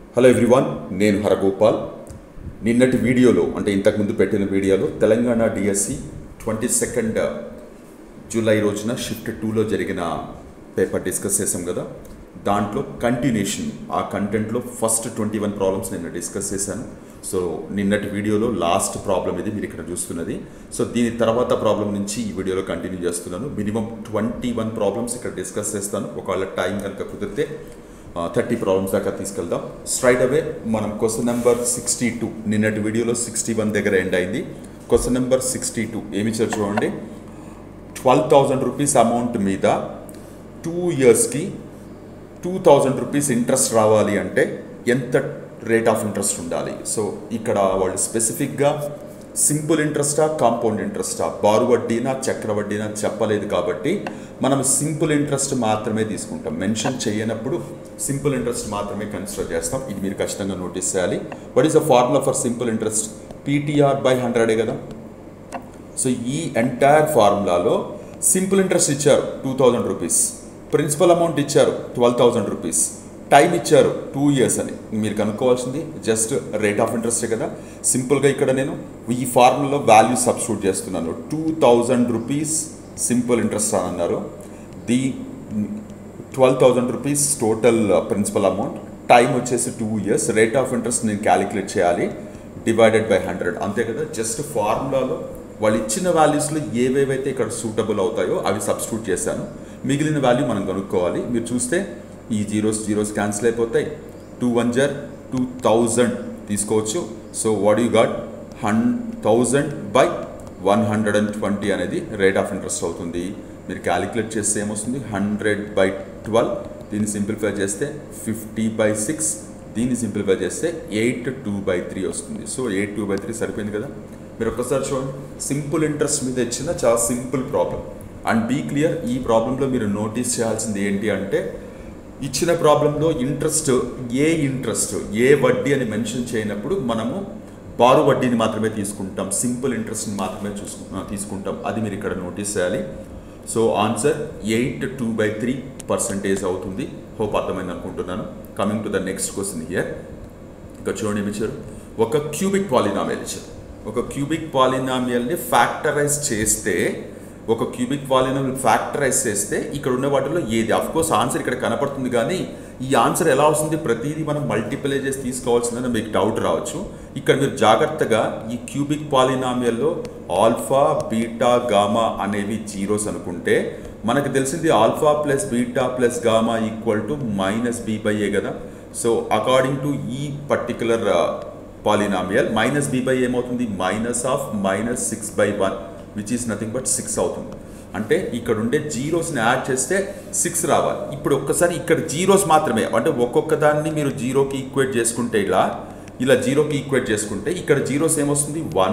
Hello everyone నేను హరగోపాల్ నిన్నటి వీడియోలో అంటే ఇంతకుముందు పెట్టిన వీడియోలో Telangana DSC twenty second July రోజున షిఫ్ట్ టూలో జరిగిన పేపర్ డిస్కస్ చేసాం కదా దాంట్లో కంటిన్యూషన్ ఆ కంటెంట్లో ఫస్ట్ ట్వంటీ వన్ ప్రాబ్లమ్స్ నేను డిస్కస్ చేశాను సో నిన్నటి వీడియోలో లాస్ట్ ప్రాబ్లం ఇది మీరు ఇక్కడ చూస్తున్నది సో దీని తర్వాత ప్రాబ్లం నుంచి ఈ వీడియోలో కంటిన్యూ చేస్తున్నాను మినిమం ట్వంటీ వన్ ప్రాబ్లమ్స్ ఇక్కడ డిస్కస్ చేస్తాను ఒకవేళ టైం కనుక కుదిరితే థర్టీ ప్రాబ్లమ్స్ దాకా తీసుకెళ్దాం స్ట్రైట్ అవే మనం క్వశ్చన్ నెంబర్ సిక్స్టీ టూ నిన్నటి వీడియోలో సిక్స్టీ వన్ దగ్గర ఎండ్ అయింది క్వశ్చన్ నెంబర్ సిక్స్టీ టూ ఏమి ఇచ్చారు చూడండి ట్వెల్వ్ థౌజండ్ రూపీస్ అమౌంట్ మీద టూ ఇయర్స్కి టూ థౌజండ్ రూపీస్ ఇంట్రెస్ట్ రావాలి అంటే ఎంత రేట్ ఆఫ్ ఇంట్రెస్ట్ ఉండాలి సో ఇక్కడ వాళ్ళు స్పెసిఫిక్గా సింపుల్ ఇంట్రెస్టా కాంపౌండ్ ఇంట్రెస్టా బారు వడ్డీనా చక్ర వడ్డీనా చెప్పలేదు కాబట్టి మనం సింపుల్ ఇంట్రెస్ట్ మాత్రమే తీసుకుంటాం మెన్షన్ చేయనప్పుడు సింపుల్ ఇంట్రెస్ట్ మాత్రమే కన్సిడర్ చేస్తాం ఇది మీరు ఖచ్చితంగా నోటీస్ చేయాలి what is the formula for simple interest PTR by హండ్రెడే కదా సో ఈ ఎంటైర్ ఫార్ములాలో సింపుల్ ఇంట్రెస్ట్ ఇచ్చారు two thousand rupees principal amount ఇచ్చారు ట్వెల్వ్ థౌజండ్ రూపీస్ టైం ఇచ్చారు టూ ఇయర్స్ అని మీరు కనుక్కోవాల్సింది జస్ట్ రేట్ ఆఫ్ ఇంట్రెస్టే కదా సింపుల్గా ఇక్కడ నేను ఈ ఫార్ములాలో వాల్యూ సబ్స్టిట్యూట్ చేస్తున్నాను two thousand rupees simple interest అని అన్నారు the twelve thousand rupees total principal amount time వచ్చేసి two years rate of interest నేను క్యాలిక్యులేట్ చేయాలి డివైడెడ్ బై హండ్రెడ్ అంతే కదా జస్ట్ ఫార్ములాలో వాళ్ళు ఇచ్చిన వాల్యూస్లో ఏవేవైతే ఇక్కడ సూటబుల్ అవుతాయో అవి సబ్స్టిట్యూట్ చేశాను మిగిలిన వాల్యూ మనం కనుక్కోవాలి మీరు చూస్తే ఈ జీరోస్ జీరోస్ క్యాన్సిల్ అయిపోతాయి టూ వన్ జర్ టూ థౌజండ్ తీసుకోవచ్చు సో వాట్ యూ గాట్ హన్ thousand by one hundred and twenty అనేది రేట్ ఆఫ్ ఇంట్రెస్ట్ అవుతుంది మీరు క్యాలిక్యులేట్ చేస్తే ఏమొస్తుంది హండ్రెడ్ బై ట్వెల్వ్ దీన్ని సింప్లిఫై చేస్తే ఫిఫ్టీ బై సిక్స్ దీన్ని సింప్లిఫై చేస్తే ఎయిట్ టూ బై త్రీ వస్తుంది so eight two by three సరిపోయింది కదా మీరు ఒక్కసారి చూడండి సింపుల్ ఇంట్రెస్ట్ మీద ఇచ్చిన చాలా simple problem and be clear ఈ ప్రాబ్లంలో మీరు నోటీస్ చేయాల్సింది ఏంటి అంటే ఇచ్చిన ప్రాబ్లంలో ఇంట్రెస్ట్ ఏ ఇంట్రెస్ట్ ఏ వడ్డీ అని మెన్షన్ చేయనప్పుడు మనము బారు వడ్డీని మాత్రమే తీసుకుంటాం సింపుల్ ఇంట్రెస్ట్ని మాత్రమే చూసుకు తీసుకుంటాం అది మీరు ఇక్కడ నోటీస్ చేయాలి so answer eight two by three percentage అవుతుంది హోప్ అర్థమైంది అనుకుంటున్నాను coming to the next question here ఇంకా చూడండి ఏమి ఇచ్చారు ఒక క్యూబిక్ పాలినామియల్ ఇచ్చారు ఒక క్యూబిక్ పాలినామియల్ని ఫ్యాక్టరైజ్ చేస్తే ఒక క్యూబిక్ పాలినామియల్ ఫ్యాక్టరైజ్ చేస్తే ఇక్కడ ఉన్న వాటిలో ఏది అఫ్ కోర్స్ ఆన్సర్ ఇక్కడ కనపడుతుంది కానీ ఈ ఆన్సర్ ఎలా వస్తుంది ప్రతిదీ మనం మల్టిప్లై చేసి తీసుకోవాల్సిందని మీకు డౌట్ రావచ్చు ఇక్కడ మీరు జాగ్రత్తగా ఈ క్యూబిక్ పాలినామియల్లో ఆల్ఫా బీటా గామా అనేవి జీరోస్ అనుకుంటే మనకు తెలిసింది alpha plus beta plus gamma equal to minus B by ఏ కదా సో అకార్డింగ్ టు ఈ particular polynomial minus B by ఏమవుతుంది minus of minus six by one which is nothing but six అవుతుంది అంటే ఇక్కడ ఉండే జీరోస్ని యాడ్ చేస్తే సిక్స్ రావాలి ఇప్పుడు ఒక్కసారి ఇక్కడ జీరోస్ మాత్రమే అంటే ఒక్కొక్క దాన్ని మీరు జీరోకి ఈక్వేట్ చేసుకుంటే ఇలా ఇలా జీరోకి ఈక్వేట్ చేసుకుంటే ఇక్కడ జీరోస్ ఏమొస్తుంది one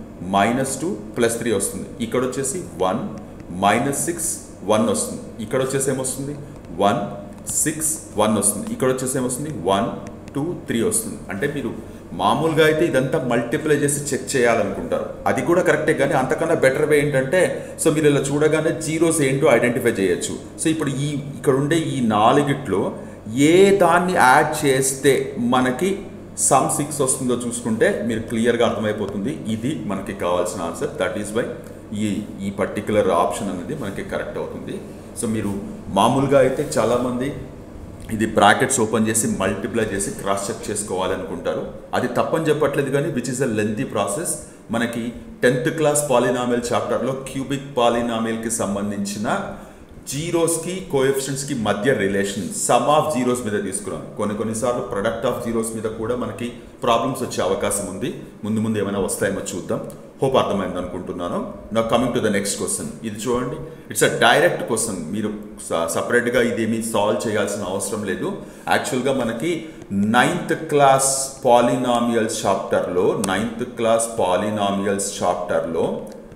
minus two plus three వస్తుంది ఇక్కడ వచ్చేసి వన్ మైనస్ సిక్స్ వన్ వస్తుంది ఇక్కడ వచ్చేసి ఏమొస్తుంది వన్ సిక్స్ వన్ వస్తుంది ఇక్కడ వచ్చేసి ఏమొస్తుంది వన్ టూ త్రీ వస్తుంది అంటే మీరు మామూలుగా అయితే ఇదంతా మల్టిప్లై చేసి చెక్ చేయాలనుకుంటారు అది కూడా కరెక్టే కానీ అంతకన్నా బెటర్ వే ఏంటంటే సో మీరు ఇలా చూడగానే జీరోస్ ఏంటో ఐడెంటిఫై చేయొచ్చు సో ఇప్పుడు ఈ ఇక్కడ ఉండే ఈ నాలుగిట్లో ఏ దాన్ని యాడ్ చేస్తే మనకి సమ్ సిక్స్ వస్తుందో చూసుకుంటే మీరు క్లియర్గా అర్థమైపోతుంది ఇది మనకి కావాల్సిన ఆన్సర్ దట్ ఈస్ బై ఈ ఈ పర్టికులర్ ఆప్షన్ అనేది మనకి కరెక్ట్ అవుతుంది సో మీరు మామూలుగా అయితే చాలామంది ఇది బ్రాకెట్స్ ఓపెన్ చేసి మల్టిప్లై చేసి క్రాస్ చెక్ చేసుకోవాలి అనుకుంటారు అది తప్పని చెప్పట్లేదు కానీ which is a lengthy process మనకి టెన్త్ క్లాస్ పాలినామియల్ చాప్టర్లో క్యూబిక్ పాలినామియల్కి సంబంధించిన జీరోస్కి కోఎఫిషియన్స్కి మధ్య రిలేషన్ సమ్ ఆఫ్ జీరోస్ మీద తీసుకున్నాం కొన్ని కొన్నిసార్లు ప్రొడక్ట్ ఆఫ్ జీరోస్ మీద కూడా మనకి ప్రాబ్లమ్స్ వచ్చే అవకాశం ఉంది ముందు ముందు ఏమైనా వస్తాయేమో చూద్దాం హోప్ అర్థమైంది అనుకుంటున్నాను నా coming to the next question ఇది చూడండి ఇట్స్ అ డైరెక్ట్ క్వశ్చన్ మీరు సపరేట్గా ఇదేమీ సాల్వ్ చేయాల్సిన అవసరం లేదు యాక్చువల్గా మనకి నైన్త్ క్లాస్ పాలినామియల్స్ చాప్టర్లో నైన్త్ క్లాస్ పాలినామియల్స్ చాప్టర్లో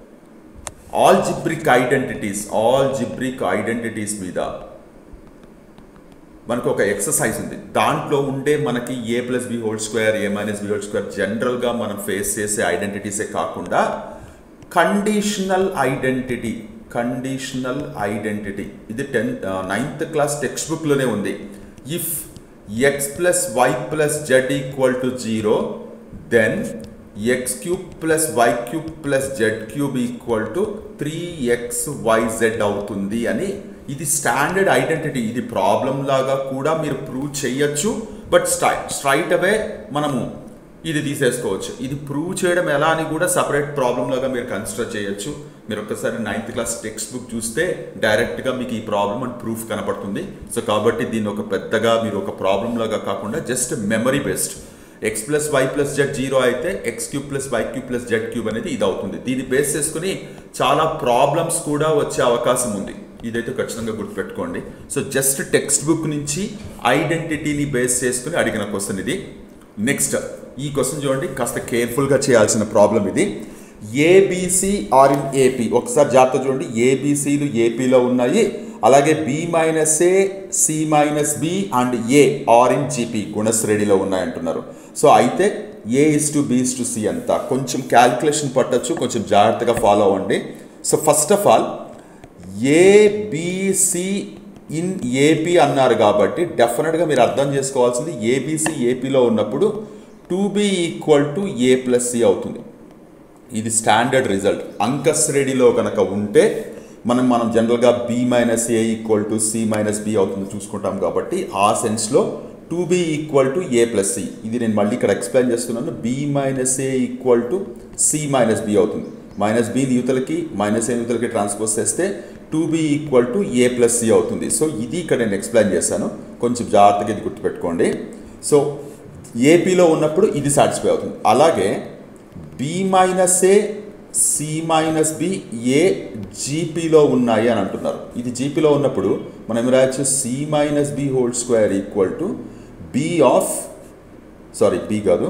algebraic identities algebraic identities మీద మనకు ఒక ఎక్సర్సైజ్ ఉంది దాంట్లో ఉండే మనకి A plus B whole square A minus B whole square జనరల్గా మనం ఫేస్ చేసే ఐడెంటిటీసే కాకుండా కండిషనల్ ఐడెంటిటీ కండిషనల్ ఐడెంటిటీ ఇది టెన్త్ నైన్త్ క్లాస్ టెక్స్ట్ బుక్లోనే ఉంది if X plus Y plus Z equal to zero then X cube plus Y cube plus Z cube equal to three X Y Z అవుతుంది అని ఇది standard identity ఇది problem లాగా కూడా మీరు prove చేయొచ్చు బట్ స్ట్రై స్ట్రైట్ అవే మనము ఇది తీసేసుకోవచ్చు ఇది ప్రూవ్ చేయడం ఎలా అని కూడా సపరేట్ ప్రాబ్లం లాగా మీరు కన్సిడర్ చేయొచ్చు మీరు ఒక్కసారి నైన్త్ క్లాస్ టెక్స్ట్ బుక్ చూస్తే డైరెక్ట్గా మీకు ఈ ప్రాబ్లం అండ్ ప్రూఫ్ కనపడుతుంది సో కాబట్టి దీన్ని ఒక పెద్దగా మీరు ఒక ప్రాబ్లం లాగా కాకుండా just memory based X plus Y plus Z zero అయితే X cube plus Y cube plus Z cube అనేది ఇది అవుతుంది దీన్ని బేస్ చేసుకుని చాలా ప్రాబ్లమ్స్ కూడా వచ్చే అవకాశం ఉంది ఇదైతే ఖచ్చితంగా గుర్తుపెట్టుకోండి సో జస్ట్ టెక్స్ట్ బుక్ నుంచి ఐడెంటిటీని బేస్ చేసుకుని అడిగిన క్వశ్చన్ ఇది నెక్స్ట్ ఈ క్వశ్చన్ చూడండి కాస్త కేర్ఫుల్గా చేయాల్సిన ప్రాబ్లం ఇది ఏబిసి ఆర్ ఇన్ ఏపీ ఒకసారి జాగ్రత్త చూడండి ఏబిసిలు ఏపీలో ఉన్నాయి అలాగే B minus A C minus B and A are in GP గుణశ్రేణిలో ఉన్నాయంటున్నారు సో అయితే A is to B is to C అంతా కొంచెం క్యాల్కులేషన్ పట్టచ్చు కొంచెం జాగ్రత్తగా ఫాలో అవ్వండి so first of all ABC in AP అన్నారు కాబట్టి డెఫినెట్గా మీరు అర్థం చేసుకోవాల్సింది ఏబిసి ఏపీలో ఉన్నప్పుడు two B equal to A plus C అవుతుంది ఇది స్టాండర్డ్ రిజల్ట్ అంకశ్రేణిలో కనుక ఉంటే మనం మనం జనరల్గా B minus A equal to C minus B అవుతుంది చూసుకుంటాం కాబట్టి ఆ సెన్స్లో two B equal to A plus C ఇది నేను మళ్ళీ ఇక్కడ ఎక్స్ప్లెయిన్ చేస్తున్నాను B minus A equal to C minus B అవుతుంది మైనస్ బి యూతలకి మైనస్ ఏ యూతలకి ట్రాన్స్పోజ్ చేస్తే two B equal to A plus C అవుతుంది సో ఇది ఇక్కడ నేను ఎక్స్ప్లెయిన్ చేశాను కొంచెం జాగ్రత్తగా ఇది గుర్తుపెట్టుకోండి సో ఏపీలో ఉన్నప్పుడు ఇది సాటిస్ఫై అవుతుంది అలాగే B minus A C minus B A జీపీలో ఉన్నాయి అని అంటున్నారు ఇది జీపీలో ఉన్నప్పుడు మనం ఏమి రాయొచ్చు C minus B whole square equal to B of sorry B కాదు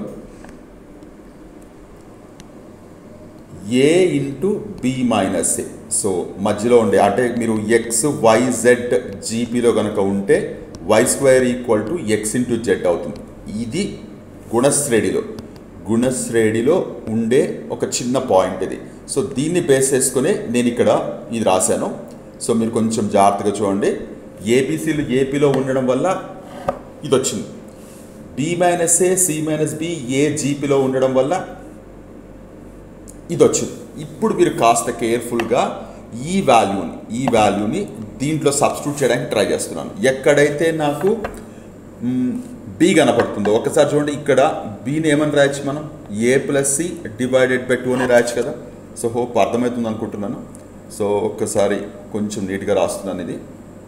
A into B minus A so మధ్యలో ఉండే అంటే మీరు ఎక్స్ వై జెడ్ జీపీలో కనుక ఉంటే Y square equal to X into Z అవుతుంది ఇది గుణశ్రేణిలో గుణశ్రేణిలో ఉండే ఒక చిన్న పాయింట్ ఇది సో దీన్ని బేస్ చేసుకుని నేను ఇక్కడ ఇది రాశాను సో మీరు కొంచెం జాగ్రత్తగా చూడండి ఏబీసీలు ఏపీలో ఉండడం వల్ల ఇది వచ్చింది B minus A C minus B A జీపీలో ఉండడం వల్ల ఇది వచ్చింది ఇప్పుడు మీరు కాస్త కేర్ఫుల్గా ఈ వాల్యూని ఈ వాల్యూని దీంట్లో సబ్స్టిట్యూట్ చేయడానికి ట్రై చేస్తున్నాను ఎక్కడైతే నాకు బి కనపడుతుందో ఒకసారి చూడండి ఇక్కడ బీని ఏమని రాయొచ్చు మనం A plus C divided by two అని రాయొచ్చు కదా సో హోప్ అర్థమవుతుంది అనుకుంటున్నాను సో ఒక్కసారి కొంచెం నీట్గా రాస్తున్నాను ఇది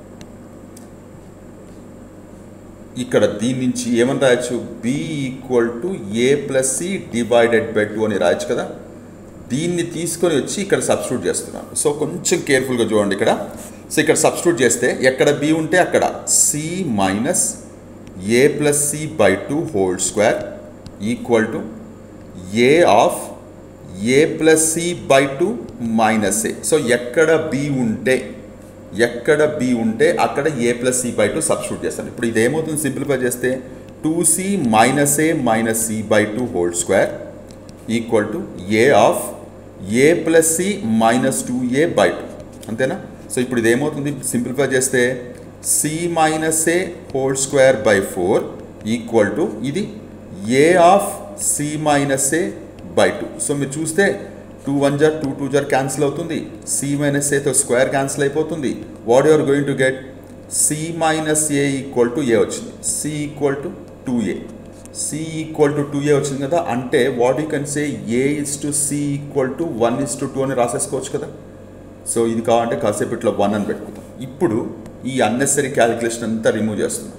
ఇక్కడ దీని నుంచి ఏమని రాయొచ్చు B equal to A plus C divided by two అని రాయొచ్చు కదా దీన్ని తీసుకొని వచ్చి ఇక్కడ సబ్స్టిట్యూట్ చేస్తున్నాను సో కొంచెం కేర్ఫుల్గా చూడండి ఇక్కడ సో ఇక్కడ సబ్స్టిట్యూట్ చేస్తే ఎక్కడ బి ఉంటే అక్కడ C minus A plus C by two whole square equal to A of A plus C by two minus A so ఎక్కడ బి ఉంటే ఎక్కడ బి ఉంటే అక్కడ A plus C by two substitute చేస్తాను ఇప్పుడు ఇది ఏమవుతుంది సింప్లిఫై చేస్తే two C minus A minus C by two whole square equal to A of A plus C minus two A by two అంతేనా సో ఇప్పుడు ఇది ఏమవుతుంది సింప్లిఫై చేస్తే C minus A whole square by four equal to ఇది A of C minus A by two so మీరు చూస్తే two one జార్ two two జార్ క్యాన్సిల్ అవుతుంది సి మైనస్ ఏతో స్క్వేర్ క్యాన్సిల్ అయిపోతుంది what you're going to get C minus A equal to A వచ్చింది C equal to two A C equal to two A వచ్చింది కదా అంటే what you can say A is to C equal to one is to two అని రాసేసుకోవచ్చు కదా so ఇది కావాలంటే కాసేపు ఇట్లా వన్ అని పెట్టుకుందాం ఇప్పుడు ఈ అన్నెసరీ క్యాలిక్యులేషన్ అంతా రిమూవ్ చేస్తున్నాం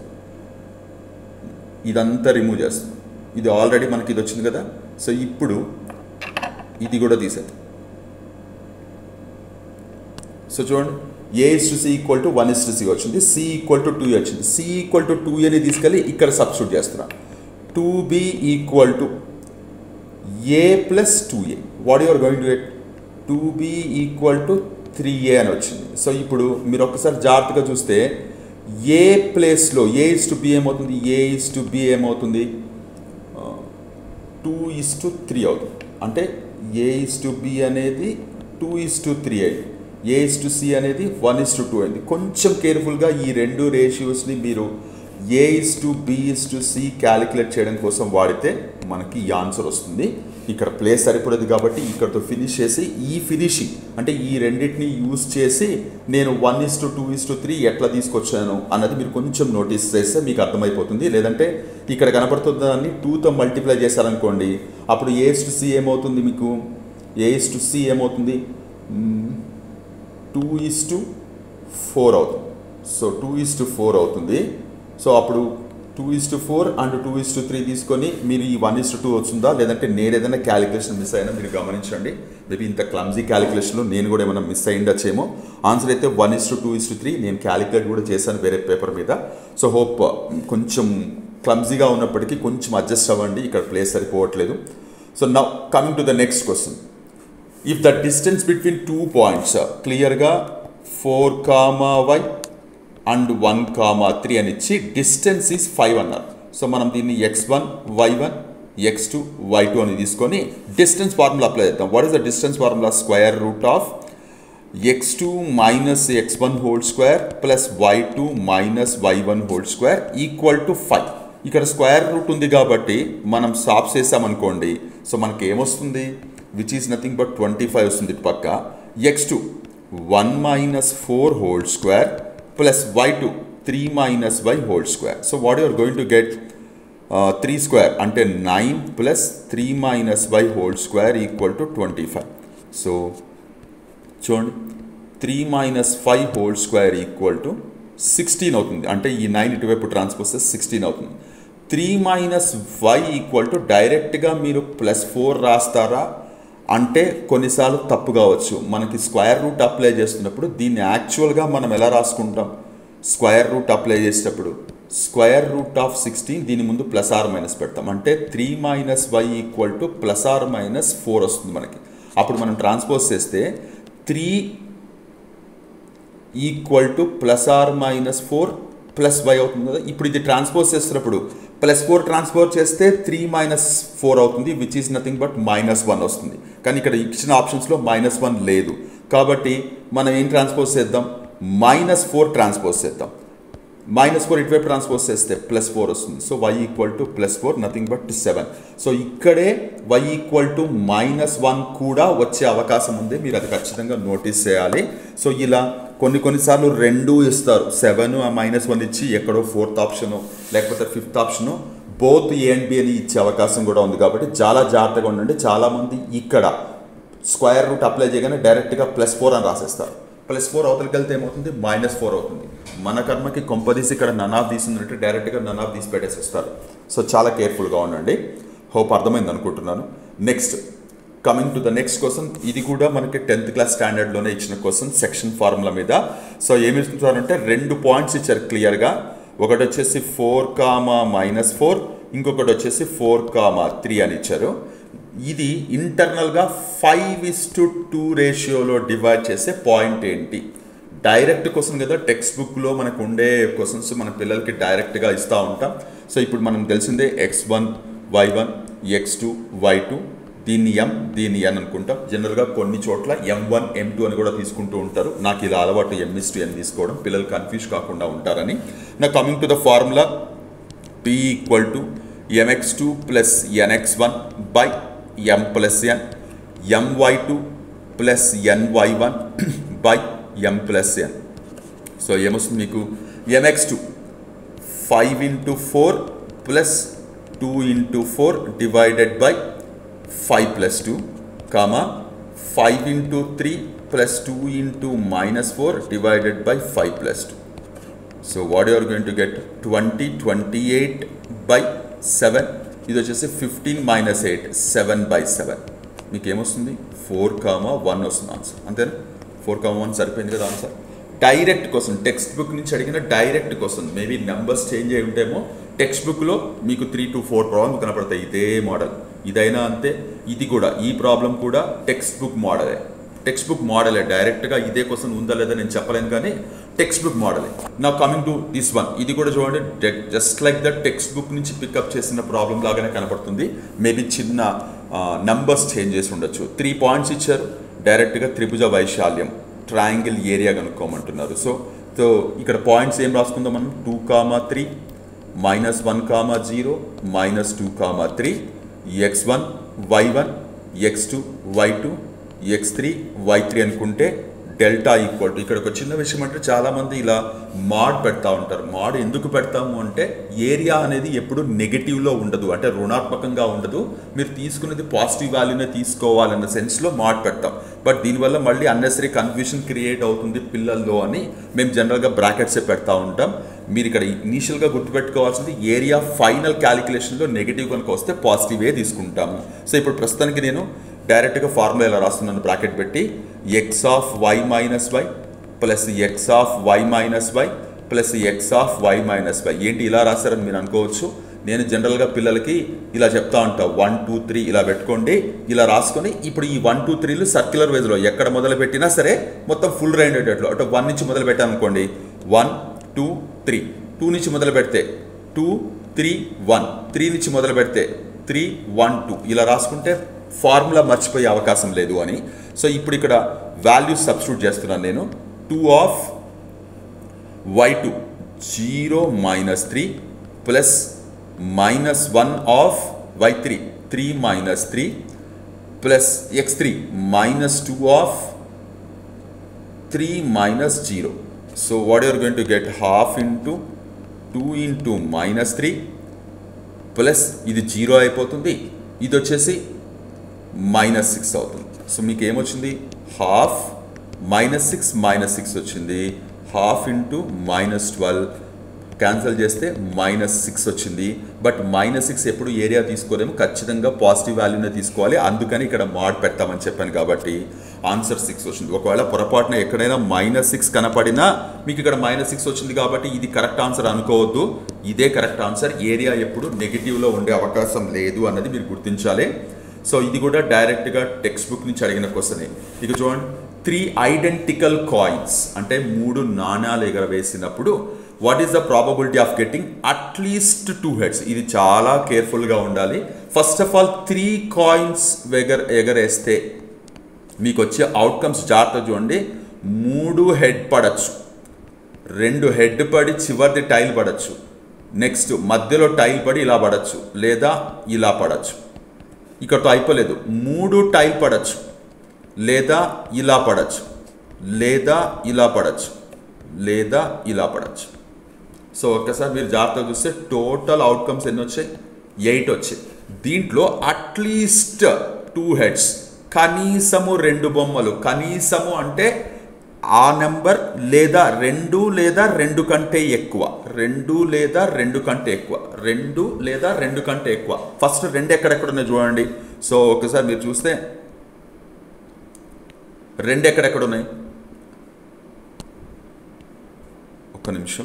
ఇదంతా రిమూవ్ చేస్తున్నాం ఇది ఆల్రెడీ మనకి ఇది వచ్చింది కదా సో ఇప్పుడు ఇది కూడా తీసేద్దాం సో చూడండి A is to C equal to one is to two వచ్చింది సి ఈక్వల్ టు టూ వచ్చింది సి ఈక్వల్ టు టూ అని తీసుకెళ్ళి ఇక్కడ సబ్స్టిట్యూట్ చేస్తున్నా two B equal to A plus two A what you're going to get two B equal to three A అని వచ్చింది so ఇప్పుడు మీరు ఒక్కసారి జాగ్రత్తగా చూస్తే ఏ ప్లేస్లో ఏ ఇస్ టు బి ఏమవుతుంది ఏ ఇస్ టు బి ఏమవుతుంది టూ ఇస్ టు త్రీ అవుతుంది అంటే ఏ ఇస్ టు బి అనేది టూ ఇస్ టు త్రీ అయింది ఏ ఇస్ టు సి అనేది వన్ ఇస్ టు టూ అయింది కొంచెం కేర్ఫుల్గా ఈ రెండు రేషియోస్ని మీరు A is to B is to C calculate చేయడం కోసం వాడితే మనకి ఈ ఆన్సర్ వస్తుంది ఇక్కడ ప్లేస్ సరిపడదు కాబట్టి ఇక్కడతో ఫినిష్ చేసి ఈ ఫినిషింగ్ అంటే ఈ రెండింటిని యూజ్ చేసి నేను one is to two is to three ఎట్లా తీసుకొచ్చాను అన్నది మీరు కొంచెం నోటీస్ చేస్తే మీకు అర్థమైపోతుంది లేదంటే ఇక్కడ కనపడుతున్న దాన్ని టూతో మల్టిప్లై చేశారనుకోండి అప్పుడు ఏ ఇస్ టు సి ఏమవుతుంది మీకు ఏ ఇస్ టు సి ఏమవుతుంది టూ ఇస్ టు ఫోర్ అవుతుంది so two is to four అవుతుంది సో అప్పుడు two is to four and two is to three తీసుకొని మీరు ఈ వన్ ఇస్ టు టూ వచ్చిందా లేదంటే నేను ఏదైనా క్యాలిక్యులేషన్ మిస్ అయినా మీరు గమనించండి మేబీ ఇంత క్లమ్జీ క్యాలిక్యులేషన్లో నేను కూడా ఏమైనా మిస్ అయ్యిండొచ్చేమో ఆన్సర్ అయితే one is to two is to three నేను క్యాలిక్యులేట్ కూడా చేశాను వేరే పేపర్ మీద సో హోప్ కొంచెం క్లమ్జీగా ఉన్నప్పటికీ కొంచెం అడ్జస్ట్ అవ్వండి ఇక్కడ ప్లేస్ సరిపోవట్లేదు so now coming to the next question if the distance between two points క్లియర్గా four comma y and one comma three అని ఇచ్చి డిస్టెన్స్ ఈజ్ ఫైవ్ అన్నారు సో మనం దీన్ని x one y one x two y two అని తీసుకొని distance formula apply చేద్దాం what is the distance formula square root of x two minus x one whole square plus y two minus y one whole square equal to five ఇక్కడ square root ఉంది కాబట్టి మనం సాఫ్ చేసామనుకోండి so మనకి ఏమొస్తుంది which is nothing but twenty five వస్తుంది ఇటు పక్క x two one minus four whole square plus y two three minus y whole square so what you're going to get three square అంటే nine plus three minus y whole square equal to twenty five so చూడండి three minus five whole square equal to sixteen అవుతుంది అంటే ఈ nine ఇటువైపు ట్రాన్స్పోస్తే sixteen అవుతుంది three minus y equal to డైరెక్ట్గా మీరు ప్లస్ ఫోర్ రాస్తారా అంటే కొన్నిసార్లు తప్పు కావచ్చు మనకి స్క్వేర్ రూట్ అప్లై చేస్తున్నప్పుడు దీన్ని యాక్చువల్గా మనం ఎలా రాసుకుంటాం స్క్వేర్ రూట్ అప్లై చేసేటప్పుడు స్క్వేర్ రూట్ ఆఫ్ సిక్స్టీన్ దీని ముందు ప్లస్ ఆర్ మైనస్ పెడతాం అంటే three minus y equal to plus or minus four వస్తుంది మనకి అప్పుడు మనం ట్రాన్స్పోజ్ చేస్తే three equal to plus or minus four plus y అవుతుంది కదా ఇప్పుడు ఇది ట్రాన్స్పోజ్ చేస్తున్నప్పుడు ప్లస్ ఫోర్ ట్రాన్స్ఫర్ చేస్తే త్రీ మైనస్ ఫోర్ అవుతుంది which is nothing but minus one వస్తుంది కానీ ఇక్కడ ఇచ్చిన ఆప్షన్స్లో మైనస్ వన్ లేదు కాబట్టి మనం ఏం ట్రాన్స్పోజ్ చేద్దాం మైనస్ ఫోర్ ట్రాన్స్పోజ్ చేద్దాం మైనస్ ఫోర్ ఇటువైపు ట్రాన్స్పోజ్ చేస్తే ప్లస్ ఫోర్ వస్తుంది so y equal to plus four nothing but seven so ఇక్కడే y equal to minus one కూడా వచ్చే అవకాశం ఉంది మీరు అది ఖచ్చితంగా నోటీస్ చేయాలి సో ఇలా కొన్ని కొన్నిసార్లు రెండు ఇస్తారు సెవెన్ ఆ మైనస్ వన్ ఇచ్చి ఎక్కడో ఫోర్త్ ఆప్షను లేకపోతే fifth option both A and B అని ఇచ్చే అవకాశం కూడా ఉంది కాబట్టి చాలా జాగ్రత్తగా ఉండండి చాలామంది ఇక్కడ స్క్వేర్ రూట్ అప్లై చేయగానే డైరెక్ట్గా ప్లస్ ఫోర్ అని రాసేస్తారు ప్లస్ ఫోర్ అవతలకి వెళ్తే ఏమవుతుంది మైనస్ ఫోర్ అవుతుంది మన కర్మకి కొంపదీసి ఇక్కడ నన్ ఆఫ్ తీసిందంటే డైరెక్ట్గా నన్ ఆఫ్ తీసి పెట్టేసేస్తారు సో చాలా కేర్ఫుల్గా ఉండండి హోప్ అర్థమైంది అనుకుంటున్నాను next coming to the next question ఇది కూడా మనకి టెన్త్ క్లాస్ స్టాండర్డ్లోనే ఇచ్చిన క్వశ్చన్ సెక్షన్ ఫార్ములా మీద సో ఏమి ఇస్తున్నారంటే రెండు పాయింట్స్ ఇచ్చారు క్లియర్గా ఒకటి వచ్చేసి ఫోర్ కామా మైనస్ ఫోర్ ఇంకొకటి వచ్చేసి ఫోర్ కామా త్రీ అని ఇచ్చారు ఇది ఇంటర్నల్గా ఫైవ్ ఇస్ టు టూ రేషియోలో డివైడ్ చేసే పాయింట్ ఏంటి డైరెక్ట్ క్వశ్చన్ కదా టెక్స్ట్ బుక్లో మనకు ఉండే క్వశ్చన్స్ మన పిల్లలకి డైరెక్ట్గా ఇస్తూ ఉంటాం సో ఇప్పుడు మనం తెలిసిందే x one y one x two y two దీన్ని ఎం దీన్ని ఎన్ అనుకుంటాం జనరల్గా కొన్ని చోట్ల ఎం వన్ ఎం టూ అని కూడా తీసుకుంటూ ఉంటారు నాకు ఇలా అలవాటు ఎంఎస్ టు ఎన్ తీసుకోవడం పిల్లలు కన్ఫ్యూజ్ కాకుండా ఉంటారని now coming to the formula P equal to m x two plus n x one by m plus n m y two plus n y one by m plus n so ఏమొస్తుంది మీకు m x two five into four plus two into four divided by five plus two comma five into three plus two into minus four divided by five plus two so what you're going to get twenty twenty eight by seven ఇది వచ్చేసి fifteen minus eight seven by seven మీకు ఏమొస్తుంది four comma one వస్తుంది answer అంతేనా four comma one సరిపోయింది కదా answer direct question text book నుంచి అడిగిన direct question maybe numbers change అయి ఉంటేమో టెక్స్ట్ బుక్లో మీకు త్రీ టు ఫోర్ ప్రాబ్లమ్ కనపడతాయి ఇదే మోడల్ ఇదైనా అంతే ఇది కూడా ఈ ప్రాబ్లం కూడా టెక్స్ట్ బుక్ మోడలే టెక్స్ట్ బుక్ మోడలే డైరెక్ట్గా ఇదే క్వశ్చన్ ఉందా లేదా నేను చెప్పలేను కానీ టెక్స్ట్ బుక్ మోడలే నా కమింగ్ టు దిస్ వన్ ఇది కూడా చూడండి just like the text book నుంచి పికప్ చేసిన ప్రాబ్లం లాగానే కనపడుతుంది మేబీ చిన్న నంబర్స్ చేంజ్ చేసి ఉండొచ్చు త్రీ పాయింట్స్ ఇచ్చారు డైరెక్ట్గా త్రిభుజ వైశాల్యం ట్రయాంగిల్ ఏరియా కనుక్కోమంటున్నారు సో సో ఇక్కడ పాయింట్స్ ఏం రాసుకుందాం మనం two comma three minus one comma zero minus two comma three x one y one x two y two x three y three అనుకుంటే డెల్టా ఈక్వల్ టు ఇక్కడ ఒక చిన్న విషయం అంటే చాలామంది ఇలా మాడ్ పెడతా ఉంటారు మాడ్ ఎందుకు పెడతాము అంటే ఏరియా అనేది ఎప్పుడు నెగిటివ్లో ఉండదు అంటే రుణాత్మకంగా ఉండదు మీరు తీసుకునేది పాజిటివ్ వాల్యూనే తీసుకోవాలన్న సెన్స్లో మాడ్ పెడతాం బట్ దీనివల్ల మళ్ళీ అన్నెసరీ కన్ఫ్యూషన్ క్రియేట్ అవుతుంది పిల్లల్లో అని మేము జనరల్గా బ్రాకెట్సే పెడతా ఉంటాం మీరు ఇక్కడ ఇనీషియల్గా గుర్తుపెట్టుకోవాల్సింది ఏరియా ఫైనల్ క్యాలిక్యులేషన్లో నెగిటివ్ కనుక వస్తే పాజిటివే తీసుకుంటాము సో ఇప్పుడు ప్రస్తుతానికి నేను డైరెక్ట్గా ఫార్ములా ఇలా రాస్తున్నాను బ్రాకెట్ పెట్టి x of y minus y plus x of y minus y plus x of y minus y ఏంటి ఇలా రాస్తారని మీరు అనుకోవచ్చు నేను జనరల్గా పిల్లలకి ఇలా చెప్తా ఉంటా వన్ టూ త్రీ ఇలా పెట్టుకోండి ఇలా రాసుకొని ఇప్పుడు ఈ వన్ టూ త్రీలు సర్క్యులర్ వేజ్లో ఎక్కడ మొదలు పెట్టినా సరే మొత్తం ఫుల్ రైండ్ అయ్యేటట్లు అంటే వన్ నుంచి మొదలు పెట్టాను అనుకోండి వన్ టూ త్రీ టూ నుంచి మొదలు పెడితే టూ త్రీ వన్ త్రీ నుంచి మొదలు పెడితే త్రీ వన్ టూ ఇలా రాసుకుంటే ఫార్ములా మర్చిపోయే అవకాశం లేదు అని సో ఇప్పుడు ఇక్కడ వాల్యూస్ సబ్స్టిట్యూట్ చేస్తున్నాను నేను two of y two zero minus three plus minus one of y three three minus three plus x three minus two of three minus zero so what you're going to get half into two into minus three plus ఇది zero అయిపోతుంది ఇది వచ్చేసి minus six అవుతుంది so మీకు ఏమొచ్చింది half minus six minus six వచ్చింది half into minus twelve cancel చేస్తే minus six వచ్చింది బట్ మైనస్ సిక్స్ ఎప్పుడు ఏరియా తీసుకోలేము ఖచ్చితంగా పాజిటివ్ వాల్యూనే తీసుకోవాలి అందుకని ఇక్కడ మాడ్ పెట్టామని చెప్పాను కాబట్టి ఆన్సర్ సిక్స్ వచ్చింది ఒకవేళ పొరపాటున ఎక్కడైనా మైనస్ సిక్స్ కనపడినా మీకు ఇక్కడ మైనస్ సిక్స్ వచ్చింది కాబట్టి ఇది కరెక్ట్ ఆన్సర్ అనుకోవద్దు ఇదే కరెక్ట్ ఆన్సర్ ఏరియా ఎప్పుడు నెగిటివ్లో ఉండే అవకాశం లేదు అన్నది మీరు గుర్తించాలి సో ఇది కూడా డైరెక్ట్గా టెక్స్ట్ బుక్ నుంచి అడిగిన క్వశ్చనే ఇక చూడండి త్రీ ఐడెంటికల్ కాయిన్స్ అంటే మూడు నాణాలు ఎగరవేసినప్పుడు what is the probability of getting at least two heads ఇది చాలా కేర్ఫుల్గా ఉండాలి first of all three coins ఎగర ఎగరేస్తే మీకు వచ్చే అవుట్కమ్స్ జాగ్రత్త చూడండి మూడు హెడ్ పడచ్చు రెండు హెడ్ పడి చివరిది టైల్ పడచ్చు నెక్స్ట్ మధ్యలో టైల్ పడి ఇలా పడచ్చు లేదా ఇలా పడచ్చు ఇక్కడతో అయిపోలేదు మూడు టైల్ పడచ్చు లేదా ఇలా పడచ్చు లేదా ఇలా పడచ్చు లేదా ఇలా పడచ్చు సో ఒక్కసారి మీరు జాగ్రత్తగా చూస్తే టోటల్ అవుట్కమ్స్ ఎన్ని వచ్చాయి ఎయిట్ వచ్చాయి దీంట్లో అట్లీస్ట్ టూ హెడ్స్ కనీసము రెండు బొమ్మలు కనీసము అంటే ఆ నెంబర్ లేదా రెండు లేదా రెండు కంటే ఎక్కువ రెండు లేదా రెండు కంటే ఎక్కువ రెండు లేదా రెండు కంటే ఎక్కువ ఫస్ట్ రెండు ఎక్కడెక్కడ ఉన్నాయి చూడండి సో ఒకసారి మీరు చూస్తే రెండు ఎక్కడెక్కడ ఉన్నాయి ఒక్క నిమిషం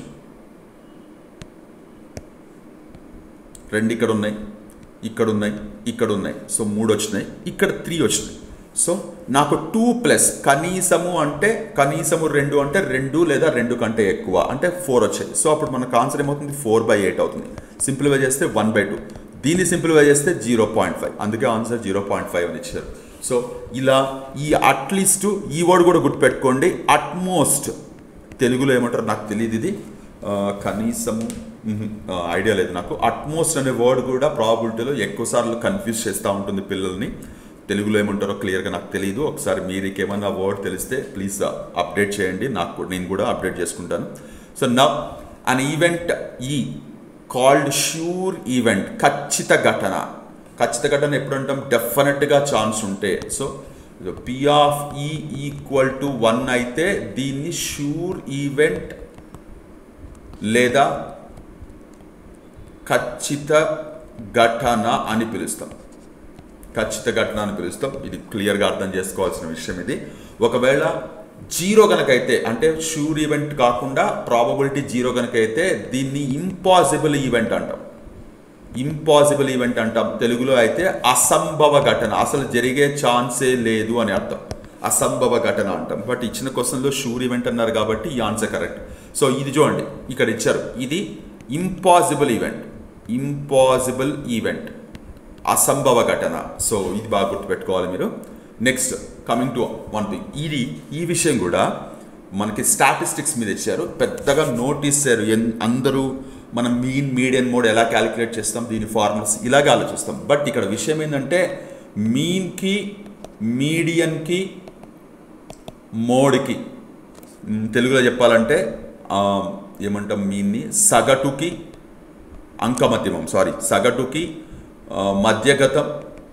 రెండు ఇక్కడ ఉన్నాయి ఇక్కడ ఉన్నాయి ఇక్కడ ఉన్నాయి సో మూడు వచ్చినాయి ఇక్కడ త్రీ వచ్చినాయి సో నాకు టూ ప్లస్ కనీసము అంటే కనీసము రెండు అంటే రెండు లేదా రెండు కంటే ఎక్కువ అంటే ఫోర్ వచ్చాయి సో అప్పుడు మనకు ఆన్సర్ ఏమవుతుంది ఫోర్ బై ఎయిట్ అవుతుంది సింప్లిఫై చేస్తే వన్ బై టూ దీన్ని సింప్లిఫై చేస్తే జీరో పాయింట్ ఫైవ్ అందుకే ఆన్సర్ జీరో పాయింట్ ఫైవ్ అని ఇచ్చారు సో ఇలా ఈ అట్లీస్ట్ ఈ వర్డ్ కూడా గుర్తుపెట్టుకోండి అట్మోస్ట్ తెలుగులో ఏమంటారు నాకు తెలియదు ఇది ఆ, కనీసము ఐడియా లేదు నాకు అట్మోస్ట్ అనే వర్డ్ కూడా ప్రాబిలిటీలో ఎక్కువ సార్లు కన్ఫ్యూజ్ చేస్తూ ఉంటుంది పిల్లల్ని తెలుగులో ఏమంటారో క్లియర్గా నాకు తెలియదు ఒకసారి మీకు ఏమన్నా వర్డ్ తెలిస్తే ప్లీజ్ అప్డేట్ చేయండి నాకు కూడా- నేను కూడా అప్డేట్ చేసుకుంటాను so now an event E called sure event ఖచ్చిత ఘటన ఖచ్చిత ఘటన ఎప్పుడు అంటాం డెఫినెట్గా ఛాన్స్ ఉంటే so P of E equal to one అయితే దీన్ని షూర్ ఈవెంట్ లేదా ఖచ్చిత ఘటన అని పిలుస్తాం ఖచ్చిత ఘటన అని పిలుస్తాం ఇది క్లియర్గా అర్థం చేసుకోవాల్సిన విషయం ఇది ఒకవేళ జీరో కనుకైతే అంటే షూర్ ఈవెంట్ కాకుండా ప్రాబబిలిటీ జీరో కనుకైతే దీన్ని ఇంపాసిబుల్ ఈవెంట్ అంటాం ఇంపాసిబుల్ ఈవెంట్ అంటాం తెలుగులో అయితే అసంభవ ఘటన అసలు జరిగే ఛాన్సే లేదు అని అర్థం అసంభవ ఘటన అంటాం బట్ ఇచ్చిన క్వశ్చన్లో షూర్ ఈవెంట్ అన్నారు కాబట్టి ఈ ఆన్సర్ కరెక్ట్ సో ఇది చూడండి ఇక్కడ ఇచ్చారు ఇది ఇంపాసిబుల్ ఈవెంట్ ఇంపాసిబుల్ ఈవెంట్ అసంభవ ఘటన సో ఇది బాగా గుర్తుపెట్టుకోవాలి మీరు next coming to one thing ఇది ఈ విషయం కూడా మనకి స్టాటిస్టిక్స్ మీద ఇచ్చారు పెద్దగా నోట్ ఇచ్చారు ఎన్ అందరూ మనం మీన్ మీడియన్ మోడ్ ఎలా క్యాలిక్యులేట్ చేస్తాం దీని ఫార్ములాస్ ఇలాగే ఆలోచిస్తాం బట్ ఇక్కడ విషయం ఏంటంటే మీన్కి మీడియన్కి మోడ్కి మ్, తెలుగులో చెప్పాలంటే ఆ, ఏమంటాం మీన్ని సగటుకి అంకమధ్యమం సారీ సగటుకి ఆ, మధ్యగతం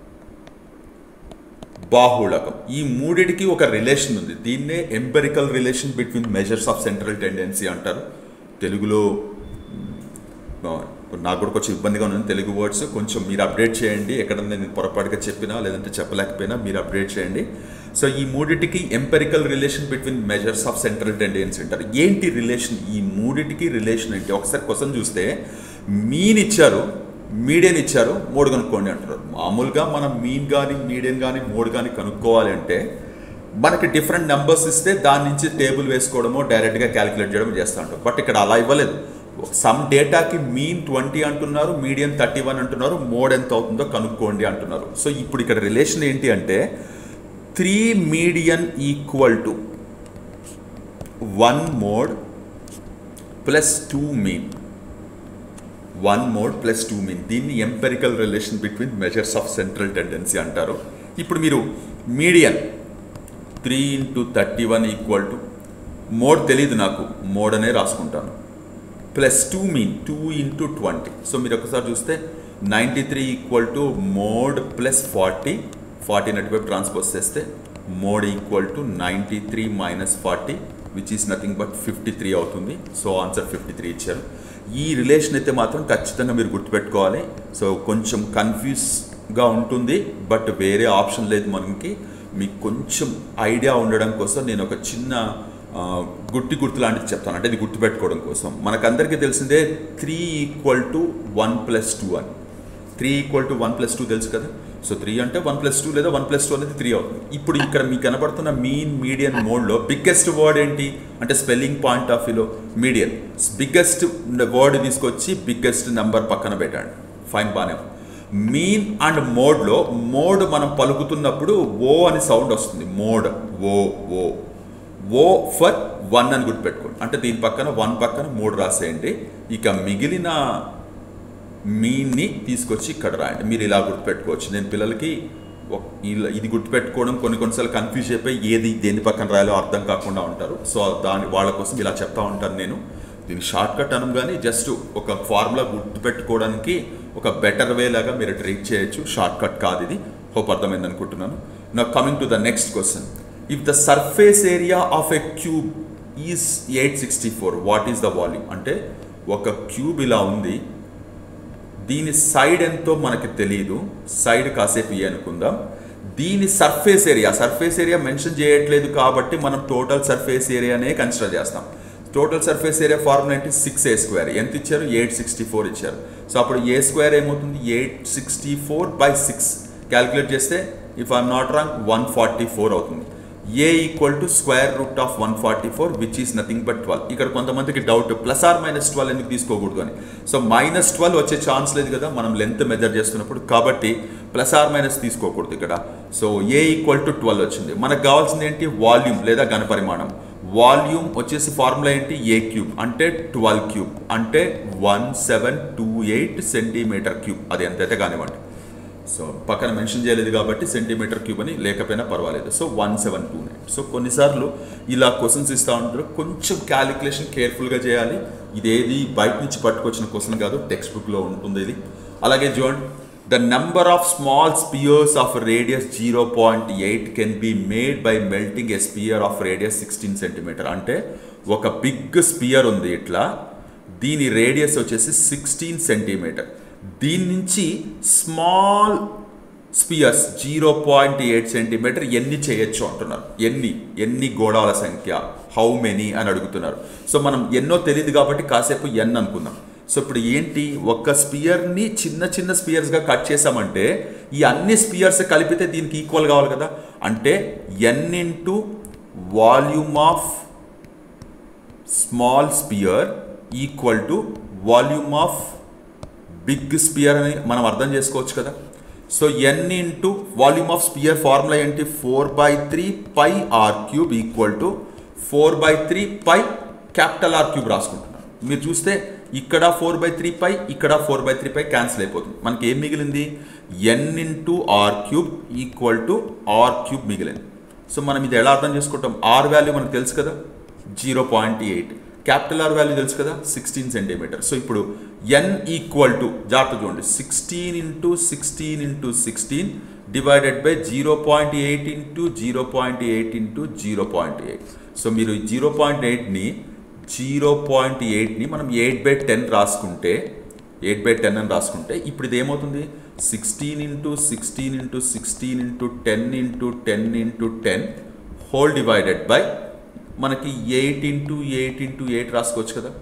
బాహుళకం ఈ మూడిటికి ఒక రిలేషన్ ఉంది దీన్నే empirical relation between measures of central tendency అంటారు తెలుగులో ఆ, నాకు కూడా కొంచెం ఇబ్బందిగా ఉంది తెలుగు వర్డ్స్ కొంచెం మీరు అప్డేట్ చేయండి ఎక్కడన్నా నేను పొరపాటుగా చెప్పినా లేదంటే చెప్పలేకపోయినా మీరు అప్డేట్ చేయండి సో ఈ మూడిటికి empirical relation between measures of central tendency అంటారు ఏంటి రిలేషన్ ఈ మూడిటికి రిలేషన్ ఏంటి ఒకసారి క్వశ్చన్ చూస్తే మీన్ ఇచ్చారు మీడియన్ ఇచ్చారు మోడ్ కనుక్కోండి అంటారు మామూలుగా మనం మీన్ కానీ మీడియన్ కానీ మోడ్ కానీ కనుక్కోవాలి అంటే మనకి డిఫరెంట్ నెంబర్స్ ఇస్తే దాని నుంచి టేబుల్ వేసుకోవడమో డైరెక్ట్గా క్యాలిక్యులేట్ చేయడం చేస్తూ ఉంటాం బట్ ఇక్కడ అలా ఇవ్వలేదు సమ్ డేటాకి మీన్ ట్వంటీ అంటున్నారు మీడియం థర్టీ వన్ అంటున్నారు మోడ్ ఎంత అవుతుందో కనుక్కోండి అంటున్నారు సో ఇప్పుడు ఇక్కడ రిలేషన్ ఏంటి అంటే three median equal to one mode plus two mean one mode plus two mean దీన్ని empirical relation between measures of central tendency అంటారు ఇప్పుడు మీరు median three into thirty one equal to mode తెలియదు నాకు మోడ్ అనే రాసుకుంటాను plus two mean two into twenty so మీరు ఒకసారి చూస్తే ninety three equal to mode plus forty forty అటువైపు ట్రాన్స్పోజ్ చేస్తే mode equal to ninety three minus forty which is nothing but fifty three అవుతుంది సో ఆన్సర్ ఫిఫ్టీ త్రీ ఇచ్చారు ఈ relation అయితే మాత్రం ఖచ్చితంగా మీరు గుర్తుపెట్టుకోవాలి సో కొంచెం కన్ఫ్యూజ్గా ఉంటుంది బట్ వేరే ఆప్షన్ లేదు మనకి మీకు కొంచెం ఐడియా ఉండడం కోసం నేను ఒక చిన్న ఆ, గుట్టి గుర్తు లాంటిది చెప్తాను అంటే ఇది గుర్తుపెట్టుకోవడం కోసం మనకందరికీ తెలిసిందే three equal to one plus two అని three equal to one plus two తెలుసు కదా సో త్రీ అంటే వన్ ప్లస్ టూ లేదా వన్ ప్లస్ టూ అనేది త్రీ అవుతుంది ఇప్పుడు ఇక్కడ మీకు కనబడుతున్న మీన్ మీడియన్ మోడ్లో బిగ్గెస్ట్ వర్డ్ ఏంటి అంటే స్పెల్లింగ్ పాయింట్ ఆఫ్ వ్యూలో మీడియన్ బిగ్గెస్ట్ వర్డ్ తీసుకొచ్చి బిగ్గెస్ట్ నెంబర్ పక్కన పెట్టండి ఫైన్ బాగానే ఉంది. మీన్ అండ్ మోడ్లో మోడ్ మనం పలుకుతున్నప్పుడు ఓ అని సౌండ్ వస్తుంది mode O O O for one అని గుర్తుపెట్టుకోండి అంటే దీని పక్కన వన్ పక్కన మూడు రాసేయండి ఇక మిగిలిన మీన్ని తీసుకొచ్చి ఇక్కడ రాయండి మీరు ఇలా గుర్తుపెట్టుకోవచ్చు నేను పిల్లలకి ఒక- ఇలా ఇది గుర్తుపెట్టుకోవడం కొన్ని కొన్నిసార్లు కన్ఫ్యూజ్ అయిపోయి ఏది దేని పక్కన రాయాలో అర్థం కాకుండా ఉంటారు సో దాని వాళ్ళ కోసం ఇలా చెప్తా ఉంటాను నేను దీని షార్ట్ కట్ అనం కానీ జస్ట్ ఒక ఫార్ములా గుర్తుపెట్టుకోవడానికి ఒక బెటర్ వే లాగా మీరు ట్రీట్ చేయొచ్చు షార్ట్ కట్ కాదు ఇది హోప్ అర్థమైంది అనుకుంటున్నాను నా coming to the next question if the surface area of a cube is eight sixty four what is the volume అంటే ఒక క్యూబ్ ఇలా ఉంది దీని సైడ్ ఎంతో మనకి తెలియదు సైడ్ కాసేపు ఇయ్య అనుకుందాం దీని surface area surface area mention చేయట్లేదు కాబట్టి మనం టోటల్ సర్ఫేస్ ఏరియానే కన్సిడర్ చేస్తాం టోటల్ సర్ఫేస్ ఏరియా ఫార్ములా ఏంటి సిక్స్ ఏ స్క్వేర్ ఎంత ఇచ్చారు ఎయిట్ సిక్స్టీ ఫోర్ ఇచ్చారు సో అప్పుడు ఏ స్క్వేర్ ఏమవుతుంది eight sixty four by six calculate చేస్తే if I'm not wrong one forty four అవుతుంది a equal to square root of one forty four which is nothing but twelve ఇక్కడ కొంతమందికి doubt plus or minus twelve ఎందుకు తీసుకోకూడదు అని so minus twelve వచ్చే chance లేదు కదా మనం లెంత్ మెజర్ చేస్తున్నప్పుడు కాబట్టి ప్లస్ ఆర్ మైనస్ తీసుకోకూడదు ఇక్కడ so a equal to twelve వచ్చింది మనకు కావాల్సింది ఏంటి వాల్యూమ్ లేదా ఘనపరిమాణం వాల్యూమ్ వచ్చేసి ఫార్ములా ఏంటి ఏ క్యూబ్ అంటే ట్వెల్వ్ క్యూబ్ అంటే one seven two eight centimetre cube అది ఎంతైతే కానివ్వండి సో పక్కన మెన్షన్ చేయలేదు కాబట్టి సెంటీమీటర్ క్యూబ్ అని లేకపోయినా పర్వాలేదు so one seven two nine so కొన్నిసార్లు ఇలా క్వశ్చన్స్ ఇస్తూ ఉంటారు కొంచెం క్యాలిక్యులేషన్ కేర్ఫుల్గా చేయాలి ఇదేది బయట నుంచి పట్టుకొచ్చిన క్వశ్చన్ కాదు టెక్స్ట్ బుక్లో ఉంటుంది ఇది అలాగే చూడండి the number of small spheres of radius zero point eight can be made by melting a sphere of radius sixteen centimetre అంటే ఒక బిగ్ స్పియర్ ఉంది ఇట్లా దీని రేడియస్ వచ్చేసి సిక్స్టీన్ సెంటీమీటర్ దీని నుంచి small spheres zero point eight centimetre ఎన్ని చేయొచ్చు అంటున్నారు ఎన్ని ఎన్ని గోడాల సంఖ్య హౌ మెనీ అని అడుగుతున్నారు సో మనం ఎన్నో తెలియదు కాబట్టి కాసేపు ఎన్ అనుకుందాం సో ఇప్పుడు ఏంటి ఒక్క స్పియర్ని చిన్న చిన్న స్పియర్స్గా కట్ చేసామంటే ఈ అన్ని స్పియర్స్ కలిపితే దీనికి ఈక్వల్ కావాలి కదా అంటే n into volume of small sphere equal to volume of big sphere అని మనం అర్థం చేసుకోవచ్చు కదా so n into volume of sphere formula ఏంటి four by three pi r cube equal to four by three pi capital R cube రాసుకుంటున్నాను మీరు చూస్తే ఇక్కడ ఫోర్ బై త్రీ పై ఇక్కడ four by three pi cancel అయిపోతుంది మనకి ఏం మిగిలింది n into r cube equal to r cube మిగిలింది సో మనం ఇది ఎలా అర్థం చేసుకుంటాం ఆర్ వాల్యూ మనకు తెలుసు కదా zero point eight capital R value తెలుసు కదా సిక్స్టీన్ సెంటీమీటర్ సో ఇప్పుడు ఎన్ ఈక్వల్ టు జాగ్రత్త చూడండి sixteen into sixteen into sixteen divided by zero point eight into zero point eight into zero point eight so మీరు zero point ఎయిట్ని zero point ఎయిట్ని మనం eight by ten రాసుకుంటే eight by ten అని రాసుకుంటే ఇప్పుడు ఇది ఏమవుతుంది sixteen into sixteen into sixteen into ten into ten into ten whole divided by మనకి eight into eight into eight రాసుకోవచ్చు కదా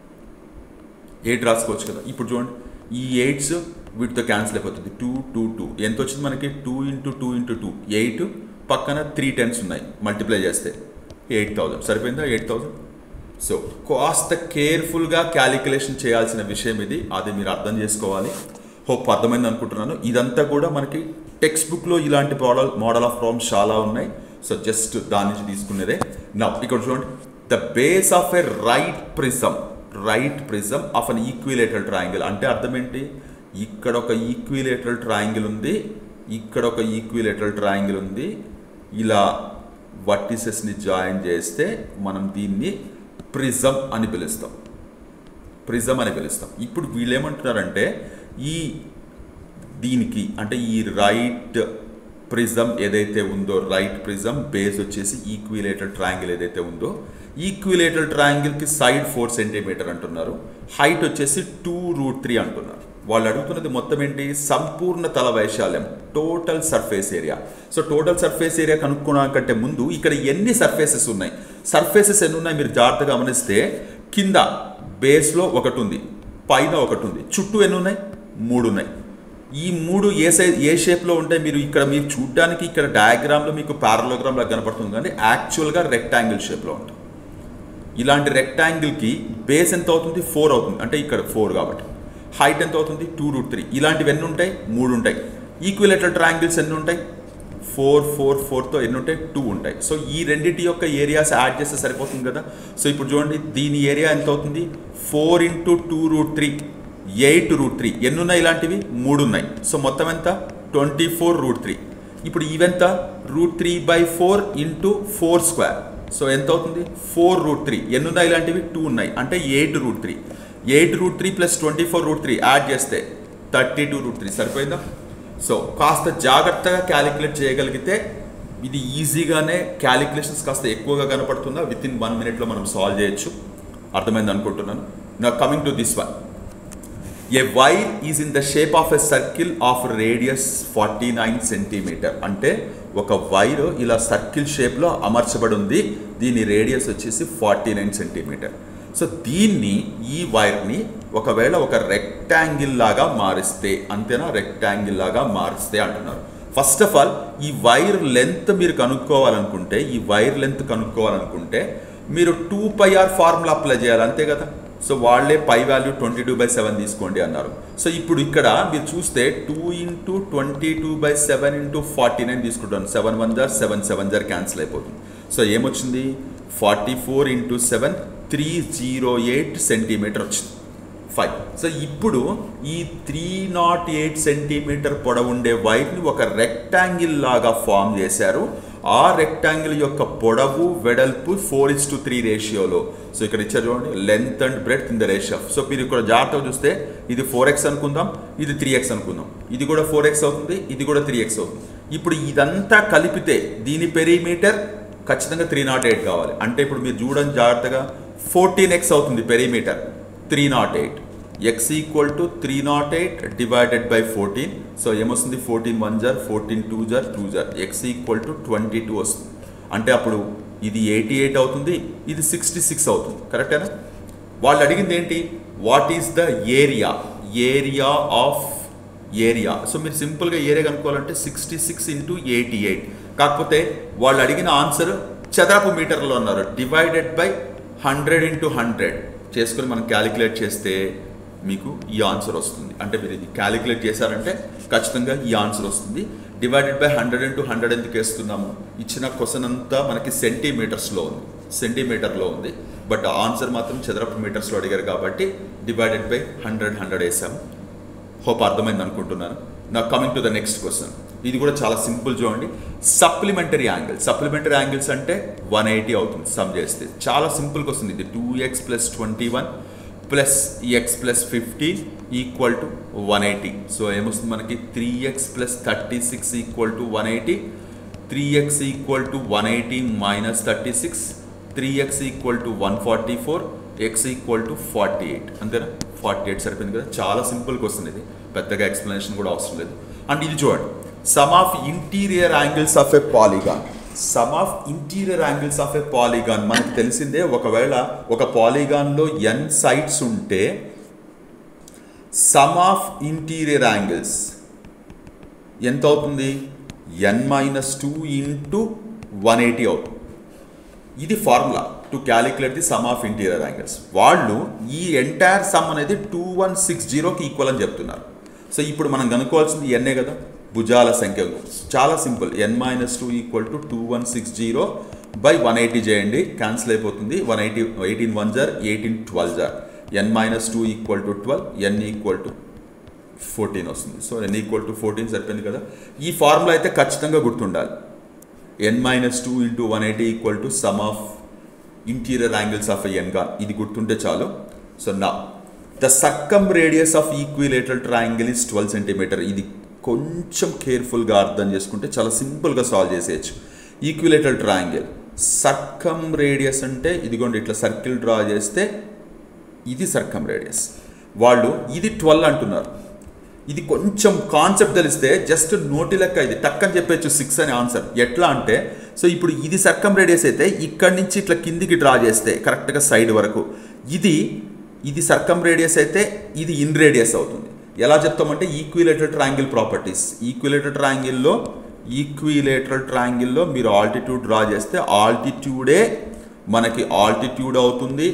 ఎయిట్ రాసుకోవచ్చు కదా ఇప్పుడు చూడండి ఈ ఎయిట్స్ వీటితో క్యాన్సిల్ అయిపోతుంది టూ టూ టూ ఎంత వచ్చింది మనకి two into two into two eight పక్కన త్రీ టెన్స్ ఉన్నాయి మల్టిప్లై చేస్తే ఎయిట్ థౌజండ్ సరిపోయిందా ఎయిట్ థౌజండ్ సో కాస్త కేర్ఫుల్గా క్యాలిక్యులేషన్ చేయాల్సిన విషయం ఇది అది మీరు అర్థం చేసుకోవాలి హోప్ అర్థమైంది అనుకుంటున్నాను ఇదంతా కూడా మనకి టెక్స్ట్ బుక్లో ఇలాంటి మోడల్ మోడల్ ఆఫ్ ప్రాబ్లమ్స్ చాలా ఉన్నాయి సో జస్ట్ దాని నుంచి తీసుకునేదే నా ఇక్కడ చూడండి the base of a right prism right prism of an equilateral triangle అంటే అర్థం ఏంటి ఇక్కడ ఒక ఈక్విలేటరల్ ట్రయాంగిల్ ఉంది ఇక్కడ ఒక ఈక్విలేటరల్ ట్రయాంగిల్ ఉంది ఇలా వర్టిసెస్ని జాయిన్ చేస్తే మనం దీన్ని ప్రిజం అని పిలుస్తాం ప్రిజం అని పిలుస్తాం ఇప్పుడు వీళ్ళు ఏమంటున్నారంటే ఈ దీనికి అంటే ఈ రైట్ ప్రిజం ఏదైతే ఉందో రైట్ ప్రిజం బేస్ వచ్చేసి ఈక్విలేటర్ ట్రయాంగిల్ ఏదైతే ఉందో ఈక్విలేటర్ ట్రయాంగిల్కి సైడ్ ఫోర్ సెంటీమీటర్ అంటున్నారు హైట్ వచ్చేసి టూ రూట్ త్రీ అంటున్నారు వాళ్ళు అడుగుతున్నది మొత్తం ఏంటి సంపూర్ణ తల వైశాల్యం total surface area so total surface area కనుక్కోవడానికంటే ముందు ఇక్కడ ఎన్ని సర్ఫేసెస్ ఉన్నాయి సర్ఫేసెస్ ఎన్ని ఉన్నాయి మీరు జాగ్రత్తగా గమనిస్తే కింద బేస్లో ఒకటి ఉంది పైన ఒకటి ఉంది చుట్టూ ఎన్ని ఉన్నాయి మూడు ఉన్నాయి ఈ మూడు ఏ సైజ్ ఏ షేప్లో ఉంటే మీరు ఇక్కడ మీరు చూడడానికి ఇక్కడ డయాగ్రామ్లో మీకు పారలోగ్రామ్లో కనపడుతుంది కానీ యాక్చువల్గా రెక్టాంగిల్ షేప్లో ఉంటుంది ఇలాంటి రెక్టాంగిల్కి బేస్ ఎంత అవుతుంది ఫోర్ అవుతుంది అంటే ఇక్కడ ఫోర్ కాబట్టి హైట్ ఎంత అవుతుంది టూ రూట్ త్రీ ఇలాంటివి ఎన్ని ఉంటాయి మూడు ఉంటాయి ఈక్విలేటర్ ట్రయాంగిల్స్ ఎన్ని ఉంటాయి ఫోర్ ఫోర్ ఫోర్తో ఎన్ని ఉంటాయి టూ ఉంటాయి సో ఈ రెండింటి యొక్క ఏరియాస్ యాడ్ చేస్తే సరిపోతుంది కదా సో ఇప్పుడు చూడండి దీని ఏరియా ఎంత అవుతుంది four into two root three eight root three ఎన్ని ఉన్నాయి ఇలాంటివి మూడు ఉన్నాయి సో మొత్తం ఎంత ట్వంటీ ఫోర్ రూట్ త్రీ ఇప్పుడు ఇవెంత root three by four into four square so ఎంత అవుతుంది ఫోర్ రూట్ త్రీ ఎన్ని ఉన్నాయి ఇలాంటివి టూ ఉన్నాయి అంటే eight root three eight root three plus twenty four root three add చేస్తే థర్టీ టూ రూట్ త్రీ సరిపోయిందా సో కాస్త జాగ్రత్తగా క్యాలిక్యులేట్ చేయగలిగితే ఇది ఈజీగానే క్యాలిక్యులేషన్స్ కాస్త ఎక్కువగా కనపడుతుందా విత్ ఇన్ వన్ మినిట్లో మనం సాల్వ్ చేయొచ్చు అర్థమైంది అనుకుంటున్నాను నా coming to this one a wire is in the shape of a circle of radius forty nine centimetre అంటే ఒక వైర్ ఇలా సర్కిల్ షేప్లో అమర్చబడి ఉంది దీని రేడియస్ వచ్చేసి ఫార్టీ నైన్ సెంటీమీటర్ సో దీన్ని ఈ వైర్ని ఒకవేళ ఒక రెక్టాంగిల్ లాగా మారిస్తే అంతేనా రెక్టాంగిల్ లాగా మారిస్తే అంటున్నారు ఫస్ట్ ఆఫ్ ఆల్ ఈ వైర్ లెంత్ మీరు కనుక్కోవాలనుకుంటే ఈ వైర్ లెంత్ కనుక్కోవాలనుకుంటే మీరు two pi r formula apply చేయాలి అంతే కదా సో వాళ్ళే pi value twenty two by seven తీసుకోండి అన్నారు సో ఇప్పుడు ఇక్కడ మీరు చూస్తే two into twenty two by seven into forty nine తీసుకుంటాను సెవెన్ వన్ జార్ సెవెన్ సెవెన్ జార్ క్యాన్సిల్ అయిపోతుంది సో ఏమొచ్చింది forty four into seven three zero eight centimetre వచ్చింది ఫైవ్ సో ఇప్పుడు ఈ త్రీ నాట్ ఎయిట్ సెంటీమీటర్ పొడవుండే వైర్ని ఒక రెక్టాంగిల్ లాగా ఫామ్ చేశారు ఆ రెక్టాంగిల్ యొక్క పొడవు వెడల్పు ఫోర్ ఇస్ టు త్రీ రేషియోలో సో ఇక్కడ ఇచ్చారు చూడండి length and breadth in the ratio so మీరు ఇక్కడ జాగ్రత్తగా చూస్తే ఇది ఫోర్ ఎక్స్ అనుకుందాం ఇది త్రీ ఎక్స్ అనుకుందాం ఇది కూడా ఫోర్ ఎక్స్ అవుతుంది ఇది కూడా త్రీ ఎక్స్ అవుతుంది ఇప్పుడు ఇదంతా కలిపితే దీని పెరీమీటర్ ఖచ్చితంగా త్రీ నాట్ ఎయిట్ కావాలి అంటే ఇప్పుడు మీరు చూడండి జాగ్రత్తగా ఫోర్టీన్ ఎక్స్ అవుతుంది perimeter three naught eight x equal to three naught eight divided by fourteen so ఏమొస్తుంది ఫోర్టీన్ వన్ జార్ ఫోర్టీన్ టూ జార్ టూ జార్ x equal to twenty two వస్తుంది అంటే అప్పుడు ఇది ఎయిటీ ఎయిట్ అవుతుంది ఇది సిక్స్టీ సిక్స్ అవుతుంది కరెక్టేనా వాళ్ళు అడిగింది ఏంటి what is the area area of area so మీరు సింపుల్గా ఏరియా కనుక్కోవాలంటే sixty six into eighty eight కాకపోతే వాళ్ళు అడిగిన ఆన్సర్ చదరపు మీటర్లో ఉన్నారు divided by hundred into hundred చేసుకుని మనం క్యాలిక్యులేట్ చేస్తే మీకు ఈ ఆన్సర్ వస్తుంది అంటే మీరు ఇది క్యాలిక్యులేట్ చేశారంటే ఖచ్చితంగా ఈ ఆన్సర్ వస్తుంది divided by hundred into hundred ఎందుకు వేస్తున్నాము ఇచ్చిన క్వశ్చన్ అంతా మనకి సెంటీమీటర్స్లో ఉంది సెంటీమీటర్లో ఉంది బట్ ఆన్సర్ మాత్రం చదరపు మీటర్స్లో అడిగారు కాబట్టి డివైడెడ్ బై హండ్రెడ్ హండ్రెడ్ వేసాము హోప్ అర్థమైంది అనుకుంటున్నాను నా coming to the next question ఇది కూడా చాలా సింపుల్ చూడండి సప్లిమెంటరీ యాంగిల్ సప్లిమెంటరీ యాంగిల్స్ అంటే వన్ ఎయిటీ అవుతుంది సమ్ చేస్తే చాలా సింపుల్గా వస్తుంది ఇది two x plus twenty one plus x plus fifteen equal to one eighty so ఏమొస్తుంది మనకి three x plus thirty six equal to one eighty three x equal to one eighty minus thirty six three x equal to one forty four x equal to forty eight అంతేనా forty eight సరిపోయింది కదా చాలా సింపుల్గా వస్తుంది ఇది పెద్దగా explanation కూడా అవసరం లేదు అండ్ ఇది చూడండి sum of interior angles of a polygon sum of interior angles of a polygon మనకు తెలిసిందే ఒకవేళ ఒక పాలిగాన్లో ఎన్ సైడ్స్ ఉంటే సమ్ ఆఫ్ ఇంటీరియర్ యాంగిల్స్ ఎంత అవుతుంది n minus two into one eighty అవుతుంది ఇది formula to calculate the sum of interior angles వాళ్ళు ఈ ఎంటైర్ సమ్ అనేది టూ వన్ సిక్స్ జీరోకి ఈక్వల్ అని చెప్తున్నారు సో ఇప్పుడు మనం కనుక్కోవాల్సింది ఎన్నే కదా భుజాల సంఖ్య చాలా simple n minus two equal to two one six zero by one eighty చేయండి క్యాన్సిల్ అయిపోతుంది వన్ ఎయిటీ ఎయిటీన్ వన్ జార్ ఎయిటీన్ ట్వెల్వ్ జార్ n minus two equal to twelve n equal to fourteen వస్తుంది so n equal to fourteen సరిపోయింది కదా ఈ formula అయితే ఖచ్చితంగా గుర్తుండాలి n minus two into one eighty equal to sum of interior angles of n gon ఇది గుర్తుంటే చాలు సో నా the circum radius of equilateral triangle is twelve centimetre ఇది కొంచెం కేర్ఫుల్గా అర్థం చేసుకుంటే చాలా సింపుల్గా సాల్వ్ చేసేయచ్చు ఈక్విలేటరల్ ట్రయాంగిల్ సక్కమ్ రేడియస్ అంటే ఇదిగోండి ఇట్లా సర్కిల్ డ్రా చేస్తే ఇది సర్కమ్ రేడియస్ వాళ్ళు ఇది ట్వెల్వ్ అంటున్నారు ఇది కొంచెం కాన్సెప్ట్ తెలిస్తే జస్ట్ నోటి లెక్క ఇది టక్ అని చెప్పచ్చు సిక్స్ అని ఆన్సర్ ఎట్లా అంటే సో ఇప్పుడు ఇది సర్కమ్ రేడియస్ అయితే ఇక్కడి నుంచి ఇట్లా కిందికి డ్రా చేస్తే కరెక్ట్గా సైడ్ వరకు ఇది ఇది సర్కమ్ రేడియస్ అయితే ఇది ఇన్ రేడియస్ అవుతుంది ఎలా చెప్తామంటే ఈక్విలేటెడ్ ట్రయాంగిల్ ప్రాపర్టీస్ ఈక్విలేటెడ్ ట్రయాంగిల్లో ఈక్విలేటరల్ ట్రయాంగిల్లో మీరు ఆల్టిట్యూడ్ డ్రా చేస్తే ఆల్టిట్యూడే మనకి ఆల్టిట్యూడ్ అవుతుంది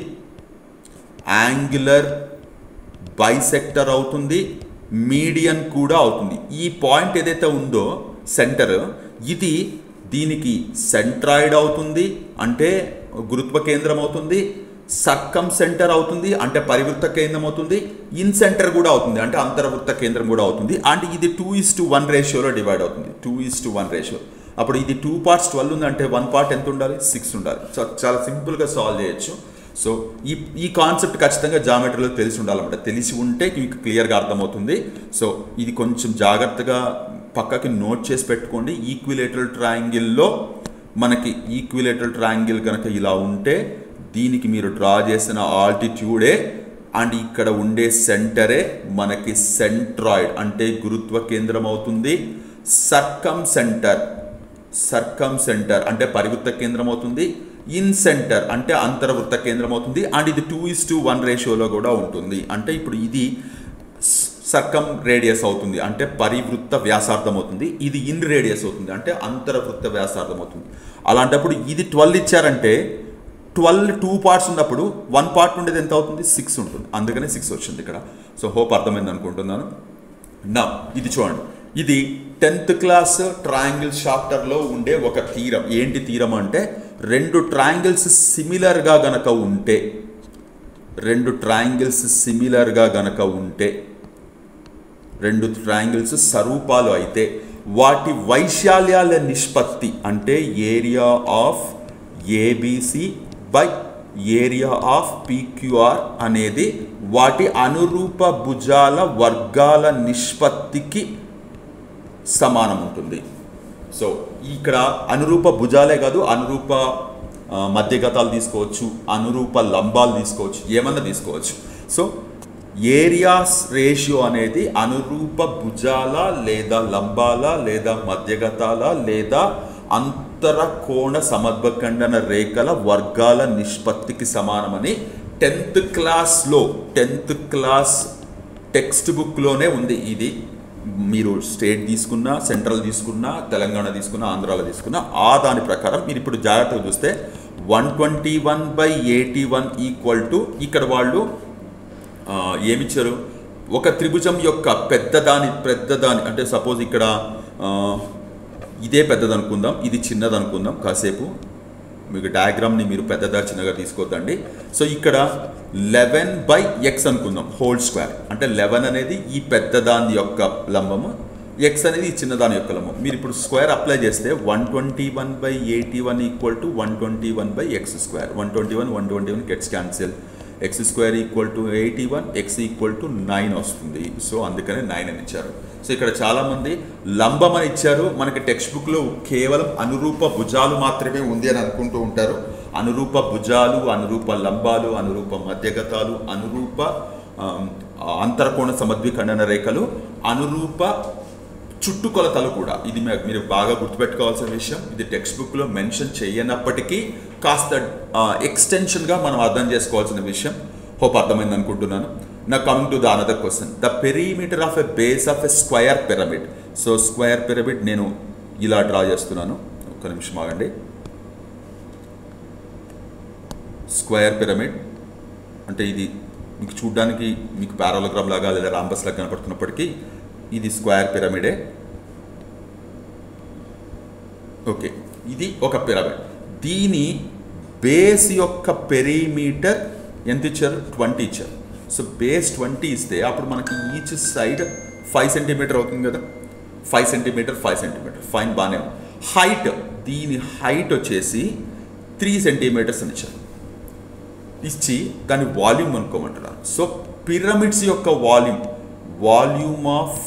యాంగులర్ బైసెక్టర్ అవుతుంది మీడియన్ కూడా అవుతుంది ఈ పాయింట్ ఏదైతే ఉందో సెంటర్ ఇది దీనికి సెంట్రాయిడ్ అవుతుంది అంటే గురుత్వ కేంద్రం అవుతుంది సక్కం సెంటర్ అవుతుంది అంటే పరివృత్త కేంద్రం అవుతుంది ఇన్ సెంటర్ కూడా అవుతుంది అంటే అంతర్వృత్త కేంద్రం కూడా అవుతుంది అండ్ ఇది టూ ఇస్ టు వన్ రేషియోలో డివైడ్ అవుతుంది two is to one ratio అప్పుడు ఇది టూ పార్ట్స్ ట్వెల్వ్ ఉంది అంటే వన్ పార్ట్ ఎంత ఉండాలి సిక్స్ ఉండాలి సో చాలా సింపుల్గా సాల్వ్ చేయొచ్చు సో ఈ ఈ కాన్సెప్ట్ ఖచ్చితంగా జామెట్రీలో తెలిసి ఉండాలన్నమాట తెలిసి ఉంటే మీకు క్లియర్గా అర్థమవుతుంది సో ఇది కొంచెం జాగ్రత్తగా పక్కకి నోట్ చేసి పెట్టుకోండి ఈక్విలేటరల్ ట్రయాంగిల్లో మనకి ఈక్విలేటరల్ ట్రయాంగిల్ కనుక ఇలా ఉంటే దీనికి మీరు డ్రా చేసిన ఆల్టిట్యూడే అండ్ ఇక్కడ ఉండే సెంటరే మనకి సెంట్రాయిడ్ అంటే గురుత్వ కేంద్రం అవుతుంది సర్కమ్ సెంటర్ సర్కమ్ సెంటర్ అంటే పరివృత్త కేంద్రం అవుతుంది ఇన్ సెంటర్ అంటే అంతర్వృత్త కేంద్రం అవుతుంది అండ్ ఇది టూ ఇస్ టు వన్ రేషియోలో కూడా ఉంటుంది అంటే ఇప్పుడు ఇది సర్కమ్ రేడియస్ అవుతుంది అంటే పరివృత్త వ్యాసార్థం అవుతుంది ఇది ఇన్ రేడియస్ అవుతుంది అంటే అంతర్వృత్త వ్యాసార్థం అవుతుంది అలాంటప్పుడు ఇది ట్వెల్వ్ ఇచ్చారంటే ట్వెల్వ్ టూ పార్ట్స్ ఉన్నప్పుడు వన్ పార్ట్ ఉండేది ఎంత అవుతుంది సిక్స్ ఉంటుంది అందుకనే సిక్స్ వచ్చింది ఇక్కడ సో హోప్ అర్థమైంది అనుకుంటున్నాను నా ఇది చూడండి ఇది టెన్త్ క్లాస్ ట్రయాంగిల్ షాప్టర్లో ఉండే ఒక తీరం ఏంటి తీరం అంటే రెండు ట్రయాంగిల్స్ సిమిలర్గా గనక ఉంటే రెండు ట్రయాంగిల్స్ సిమిలర్గా గనక ఉంటే రెండు ట్రయాంగిల్స్ స్వరూపాలు అయితే వాటి వైశాల్యాల నిష్పత్తి అంటే area of A B C by area of P Q R అనేది వాటి అనురూప భుజాల వర్గాల నిష్పత్తికి సమానం ఉంటుంది సో ఇక్కడ అనురూప భుజాలే కాదు అనురూప ఆ, మధ్యగతాలు తీసుకోవచ్చు అనురూప లంబాలు తీసుకోవచ్చు ఏమన్నా తీసుకోవచ్చు సో ఏరియాస్ రేషియో అనేది అనురూప భుజాల లేదా లంబాల లేదా మధ్యగతాల లేదా అంతర కోణ సమద్భఖండన రేఖల వర్గాల నిష్పత్తికి సమానమని టెన్త్ క్లాస్లో టెన్త్ క్లాస్ టెక్స్ట్ బుక్లోనే ఉంది ఇది మీరు స్టేట్ తీసుకున్నా సెంట్రల్ తీసుకున్నా తెలంగాణ తీసుకున్నా ఆంధ్రాలో తీసుకున్నా ఆ దాని ప్రకారం మీరు ఇప్పుడు జాగ్రత్తగా చూస్తే one twenty one by eighty one equal to ఇక్కడ వాళ్ళు ఆ, ఏమిచ్చారు ఒక త్రిభుజం యొక్క పెద్దదాని పెద్దదాని అంటే సపోజ్ ఇక్కడ ఆ, ఇదే పెద్దది అనుకుందాం ఇది చిన్నది అనుకుందాం కాసేపు మీకు డయాగ్రామ్ని మీరు పెద్దదా చిన్నగా తీసుకోవద్దండి సో ఇక్కడ లెవెన్ బై ఎక్స్ అనుకుందాం హోల్ స్క్వేర్ అంటే లెవెన్ అనేది ఈ పెద్ద దాని యొక్క లంబము ఎక్స్ అనేది ఈ చిన్నదాని యొక్క లంబం మీరు ఇప్పుడు స్క్వేర్ అప్లై చేస్తే one twenty one by eighty one equal to one twenty one by x square one twenty one one twenty one gets cancel x square equal to eighty one x equal to nine వస్తుంది so అందుకనే nine అని ఇచ్చారు so ఇక్కడ చాలామంది లంబం అని ఇచ్చారు మనకి text బుక్లో కేవలం అనురూప భుజాలు మాత్రమే ఉంది అని అనుకుంటూ ఉంటారు అనురూప భుజాలు అనురూప లంబాలు అనురూప మధ్యగతాలు అనురూప ఆమ్, అంతరకోణ సమద్విఖండన రేఖలు అనురూప చుట్టుకొలతలు కూడా ఇది మీ- మీరు బాగా గుర్తుపెట్టుకోవాల్సిన విషయం ఇది టెక్స్ట్ బుక్లో మెన్షన్ చేయనప్పటికీ కాస్త ఎక్స్టెన్షన్గా మనం అర్థం చేసుకోవాల్సిన విషయం హోప్ అర్థమైంది అనుకుంటున్నాను నా coming to the another question the perimeter of a base of a square pyramid so square pyramid నేను ఇలా డ్రా చేస్తున్నాను ఒక్క నిమిషం ఆగండి స్క్వేర్ పిరమిడ్ అంటే ఇది మీకు చూడడానికి మీకు పారాలోగ్రామ్ లాగా లేదా రాంబస్ లాగా కనపడుతున్నప్పటికీ ఇది స్క్వేర్ పిరమిడే ఓకే ఇది ఒక పిరమిడ్ దీని బేస్ యొక్క పెరీమీటర్ ఎంత ఇచ్చారు ట్వంటీ ఇచ్చారు సో బేస్ ట్వంటీ ఇస్తే అప్పుడు మనకి ఈచ్ సైడ్ ఫైవ్ సెంటీమీటర్ అవుతుంది కదా five centimetre five centimetre fine బాగానే హైట్ దీని హైట్ వచ్చేసి త్రీ సెంటీమీటర్స్ అని ఇచ్చారు ఇచ్చి దాని వాల్యూమ్ అనుకోమంటున్నారు సో పిరమిడ్స్ యొక్క వాల్యూమ్ వాల్యూమ్ ఆఫ్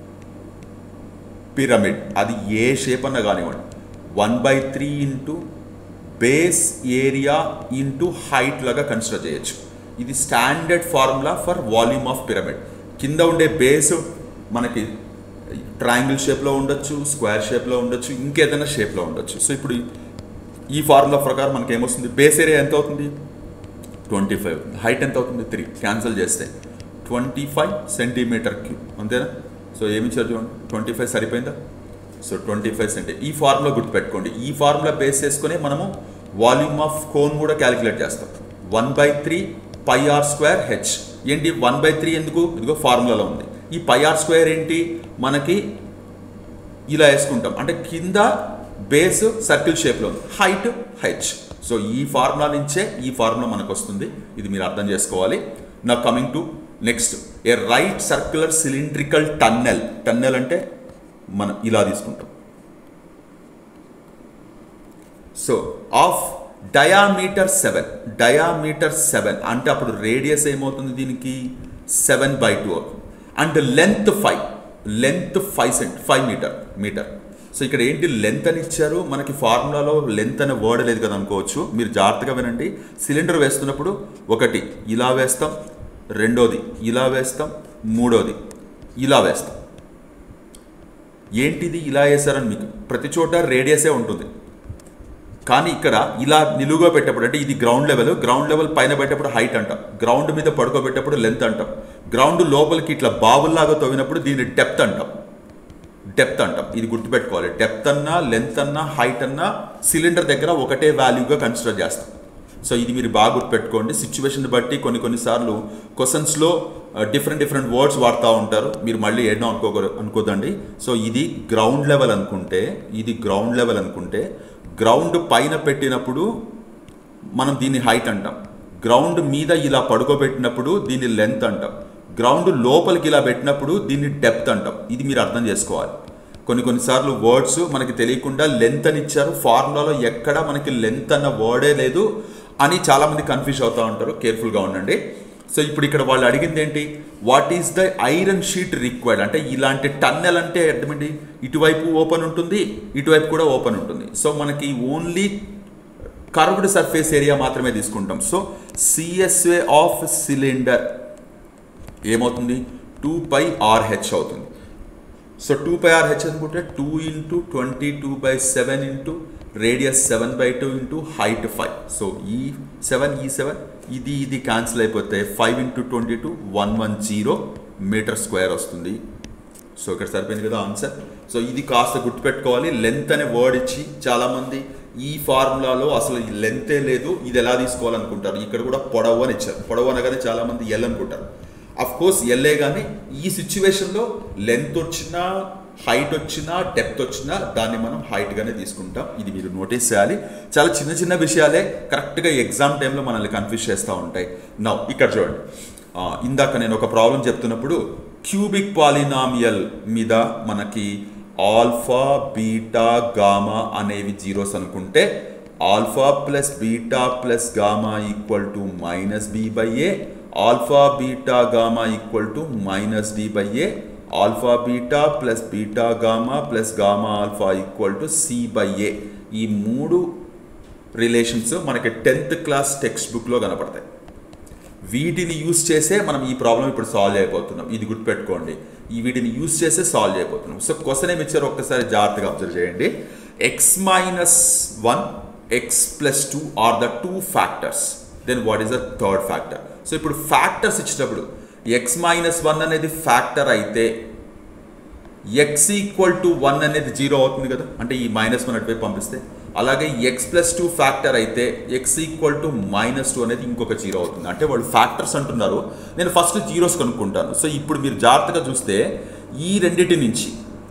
పిరమిడ్ అది ఏ షేప్ అన్న కానివ్వండి one by three into base area into height లాగా కన్సిడర్ చేయొచ్చు ఇది standard formula for volume of pyramid కింద ఉండే బేస్ మనకి ట్రయాంగిల్ షేప్లో ఉండొచ్చు స్క్వేర్ షేప్లో ఉండొచ్చు ఇంకేదైనా షేప్లో ఉండొచ్చు సో ఇప్పుడు ఈ ఫార్ములా ప్రకారం మనకి ఏమొస్తుంది బేస్ ఏరియా ఎంత అవుతుంది ట్వంటీ ఫైవ్ హైట్ ఎంత అవుతుంది త్రీ క్యాన్సిల్ చేస్తే ట్వంటీ ఫైవ్ సెంటీమీటర్ క్యూబ్ అంతేనా సో ఏమి ఇచ్చారు చూడండి ట్వంటీ ఫైవ్ సరిపోయిందా సో ట్వంటీ ఫైవ్ సెంటీ ఈ ఫార్ములా గుర్తుపెట్టుకోండి ఈ ఫార్ములా బేస్ చేసుకొని మనము వాల్యూమ్ ఆఫ్ కోన్ కూడా క్యాలిక్యులేట్ చేస్తాం one by three pi r square h ఏంటి వన్ బై త్రీ ఎందుకు ఇదిగో ఫార్ములాలో ఉంది ఈ పై ఆర్ స్క్వేర్ ఏంటి మనకి ఇలా వేసుకుంటాం అంటే కింద బేస్ సర్కిల్ షేప్లో ఉంది హైట్ హెచ్ సో ఈ ఫార్ములా నుంచే ఈ ఫార్ములా మనకు వస్తుంది ఇది మీరు అర్థం చేసుకోవాలి నా coming to next a right circular cylindrical tunnel tunnel అంటే మనం ఇలా తీసుకుంటాం so of diameter seven diameter seven అంటే అప్పుడు రేడియస్ ఏమవుతుంది దీనికి సెవెన్ బై టూ అవుతుంది and length five length five cent five metre metre so ఇక్కడ ఏంటి లెంత్ అని ఇచ్చారు మనకి ఫార్ములాలో లెంత్ అనే వర్డ్ లేదు కదా అనుకోవచ్చు మీరు జాగ్రత్తగా వినండి సిలిండర్ వేస్తున్నప్పుడు ఒకటి ఇలా వేస్తాం రెండోది ఇలా వేస్తాం మూడోది ఇలా వేస్తాం ఏంటిది ఇలా వేసారని మీకు ప్రతి చోట రేడియసే ఉంటుంది కానీ ఇక్కడ ఇలా నిలువుగా పెట్టేప్పుడు అంటే ఇది గ్రౌండ్ లెవెల్ గ్రౌండ్ లెవెల్ పైన పెట్టేప్పుడు హైట్ అంటాం గ్రౌండ్ మీద పడుకోబెట్టేప్పుడు లెంత్ అంటాం గ్రౌండ్ లోపలికి ఇట్లా బావుల్లాగా తవ్వినప్పుడు దీన్ని డెప్త్ అంటాం డెప్త్ అంటాం ఇది గుర్తుపెట్టుకోవాలి డెప్త్ అన్నా లెంత్ అన్నా హైట్ అన్నా సిలిండర్ దగ్గర ఒకటే వాల్యూగా కన్సిడర్ చేస్తాం సో ఇది మీరు బాగా గుర్తుపెట్టుకోండి సిచ్యువేషన్ బట్టి కొన్ని కొన్నిసార్లు క్వశ్చన్స్లో డిఫరెంట్ డిఫరెంట్ వర్డ్స్ వాడుతూ ఉంటారు మీరు మళ్ళీ ఏడో అనుకో అనుకోదండి సో ఇది గ్రౌండ్ లెవెల్ అనుకుంటే ఇది గ్రౌండ్ లెవెల్ అనుకుంటే గ్రౌండ్ పైన పెట్టినప్పుడు మనం దీన్ని హైట్ అంటాం గ్రౌండ్ మీద ఇలా పడుకోబెట్టినప్పుడు దీన్ని లెంత్ అంటాం గ్రౌండ్ లోపలికి ఇలా పెట్టినప్పుడు దీన్ని డెప్త్ అంటాం ఇది మీరు అర్థం చేసుకోవాలి కొన్ని కొన్నిసార్లు వర్డ్స్ మనకి తెలియకుండా లెంత్ అని ఇచ్చారు ఫార్ములాలో ఎక్కడ మనకి లెంత్ అన్న వర్డే లేదు అని చాలామంది కన్ఫ్యూజ్ అవుతూ ఉంటారు కేర్ఫుల్గా ఉండండి సో ఇప్పుడు ఇక్కడ వాళ్ళు అడిగింది ఏంటి what is the iron sheet required అంటే ఇలాంటి టన్నెల్ అంటే అర్థమేంటి ఇటువైపు ఓపెన్ ఉంటుంది ఇటువైపు కూడా ఓపెన్ ఉంటుంది సో మనకి ఓన్లీ కర్వ్డ్ సర్ఫేస్ ఏరియా మాత్రమే తీసుకుంటాం సో సిఎస్ఏ ఆఫ్ సిలిండర్ ఏమవుతుంది టూ పై ఆర్హెచ్ అవుతుంది సో టూ పై ఆర్హెచ్ అనుకుంటే two into twenty two by seven into radius seven by two into height five so ఈ seven ఈ seven ఇది ఇది cancel అయిపోతే five into twenty two one one zero metre square వస్తుంది so ఇక్కడ సరిపోయింది కదా ఆన్సర్ సో ఇది కాస్త గుర్తుపెట్టుకోవాలి లెంత్ అనే వర్డ్ ఇచ్చి చాలామంది ఈ ఫార్ములాలో అసలు లెంతే లేదు ఇది ఎలా తీసుకోవాలనుకుంటారు ఇక్కడ కూడా పొడవు అని ఇచ్చారు పొడవు అనగానే చాలామంది ఎల్ అనుకుంటారు అఫ్ కోర్స్ ఎల్లే కానీ ఈ సిచ్యువేషన్లో లెంత్ వచ్చినా హైట్ వచ్చినా డెప్త్ వచ్చినా దాన్ని మనం హైట్గానే తీసుకుంటాం ఇది మీరు నోటీస్ చేయాలి చాలా చిన్న చిన్న విషయాలే కరెక్ట్గా ఎగ్జామ్ టైంలో మనల్ని కన్ఫ్యూజ్ చేస్తూ ఉంటాయి నౌ ఇక్కడ చూడండి ఆ, ఇందాక నేను ఒక ప్రాబ్లం చెప్తున్నప్పుడు క్యూబిక్ పాలినామియల్ మీద మనకి ఆల్ఫా బీటా గామా అనేవి జీరోస్ అనుకుంటే alpha plus beta plus gamma equal to minus b by a alpha beta gamma equal to minus d by a alpha beta plus beta gamma plus gamma alpha equal to c by a ఈ మూడు relations మనకి tenth class text బుక్లో కనపడతాయి వీటిని use చేసే మనం ఈ problem ఇప్పుడు సాల్వ్ చేయబోతున్నాం ఇది గుర్తుపెట్టుకోండి ఈ వీటిని యూస్ చేసే సాల్వ్ చేయబోతున్నాం సో క్వశ్చన్ ఏమి ఇచ్చారో ఒక్కసారి జాగ్రత్తగా అబ్జర్వ్ చేయండి x minus one x plus two or the two factors then what is the third factor so ఇప్పుడు ఫ్యాక్టర్స్ ఇచ్చేటప్పుడు ఎక్స్ మైనస్ వన్ అనేది ఫ్యాక్టర్ అయితే ఎక్స్ ఈక్వల్ టు వన్ అనేది జీరో అవుతుంది కదా అంటే ఈ మైనస్ వన్ అటువైపు పంపిస్తే అలాగే ఎక్స్ ప్లస్ టూ ఫ్యాక్టర్ అయితే x equal to minus two అనేది ఇంకొక జీరో అవుతుంది అంటే వాళ్ళు ఫ్యాక్టర్స్ అంటున్నారు నేను ఫస్ట్ జీరోస్ కనుక్కుంటాను సో ఇప్పుడు మీరు జాగ్రత్తగా చూస్తే ఈ రెండిటి నుంచి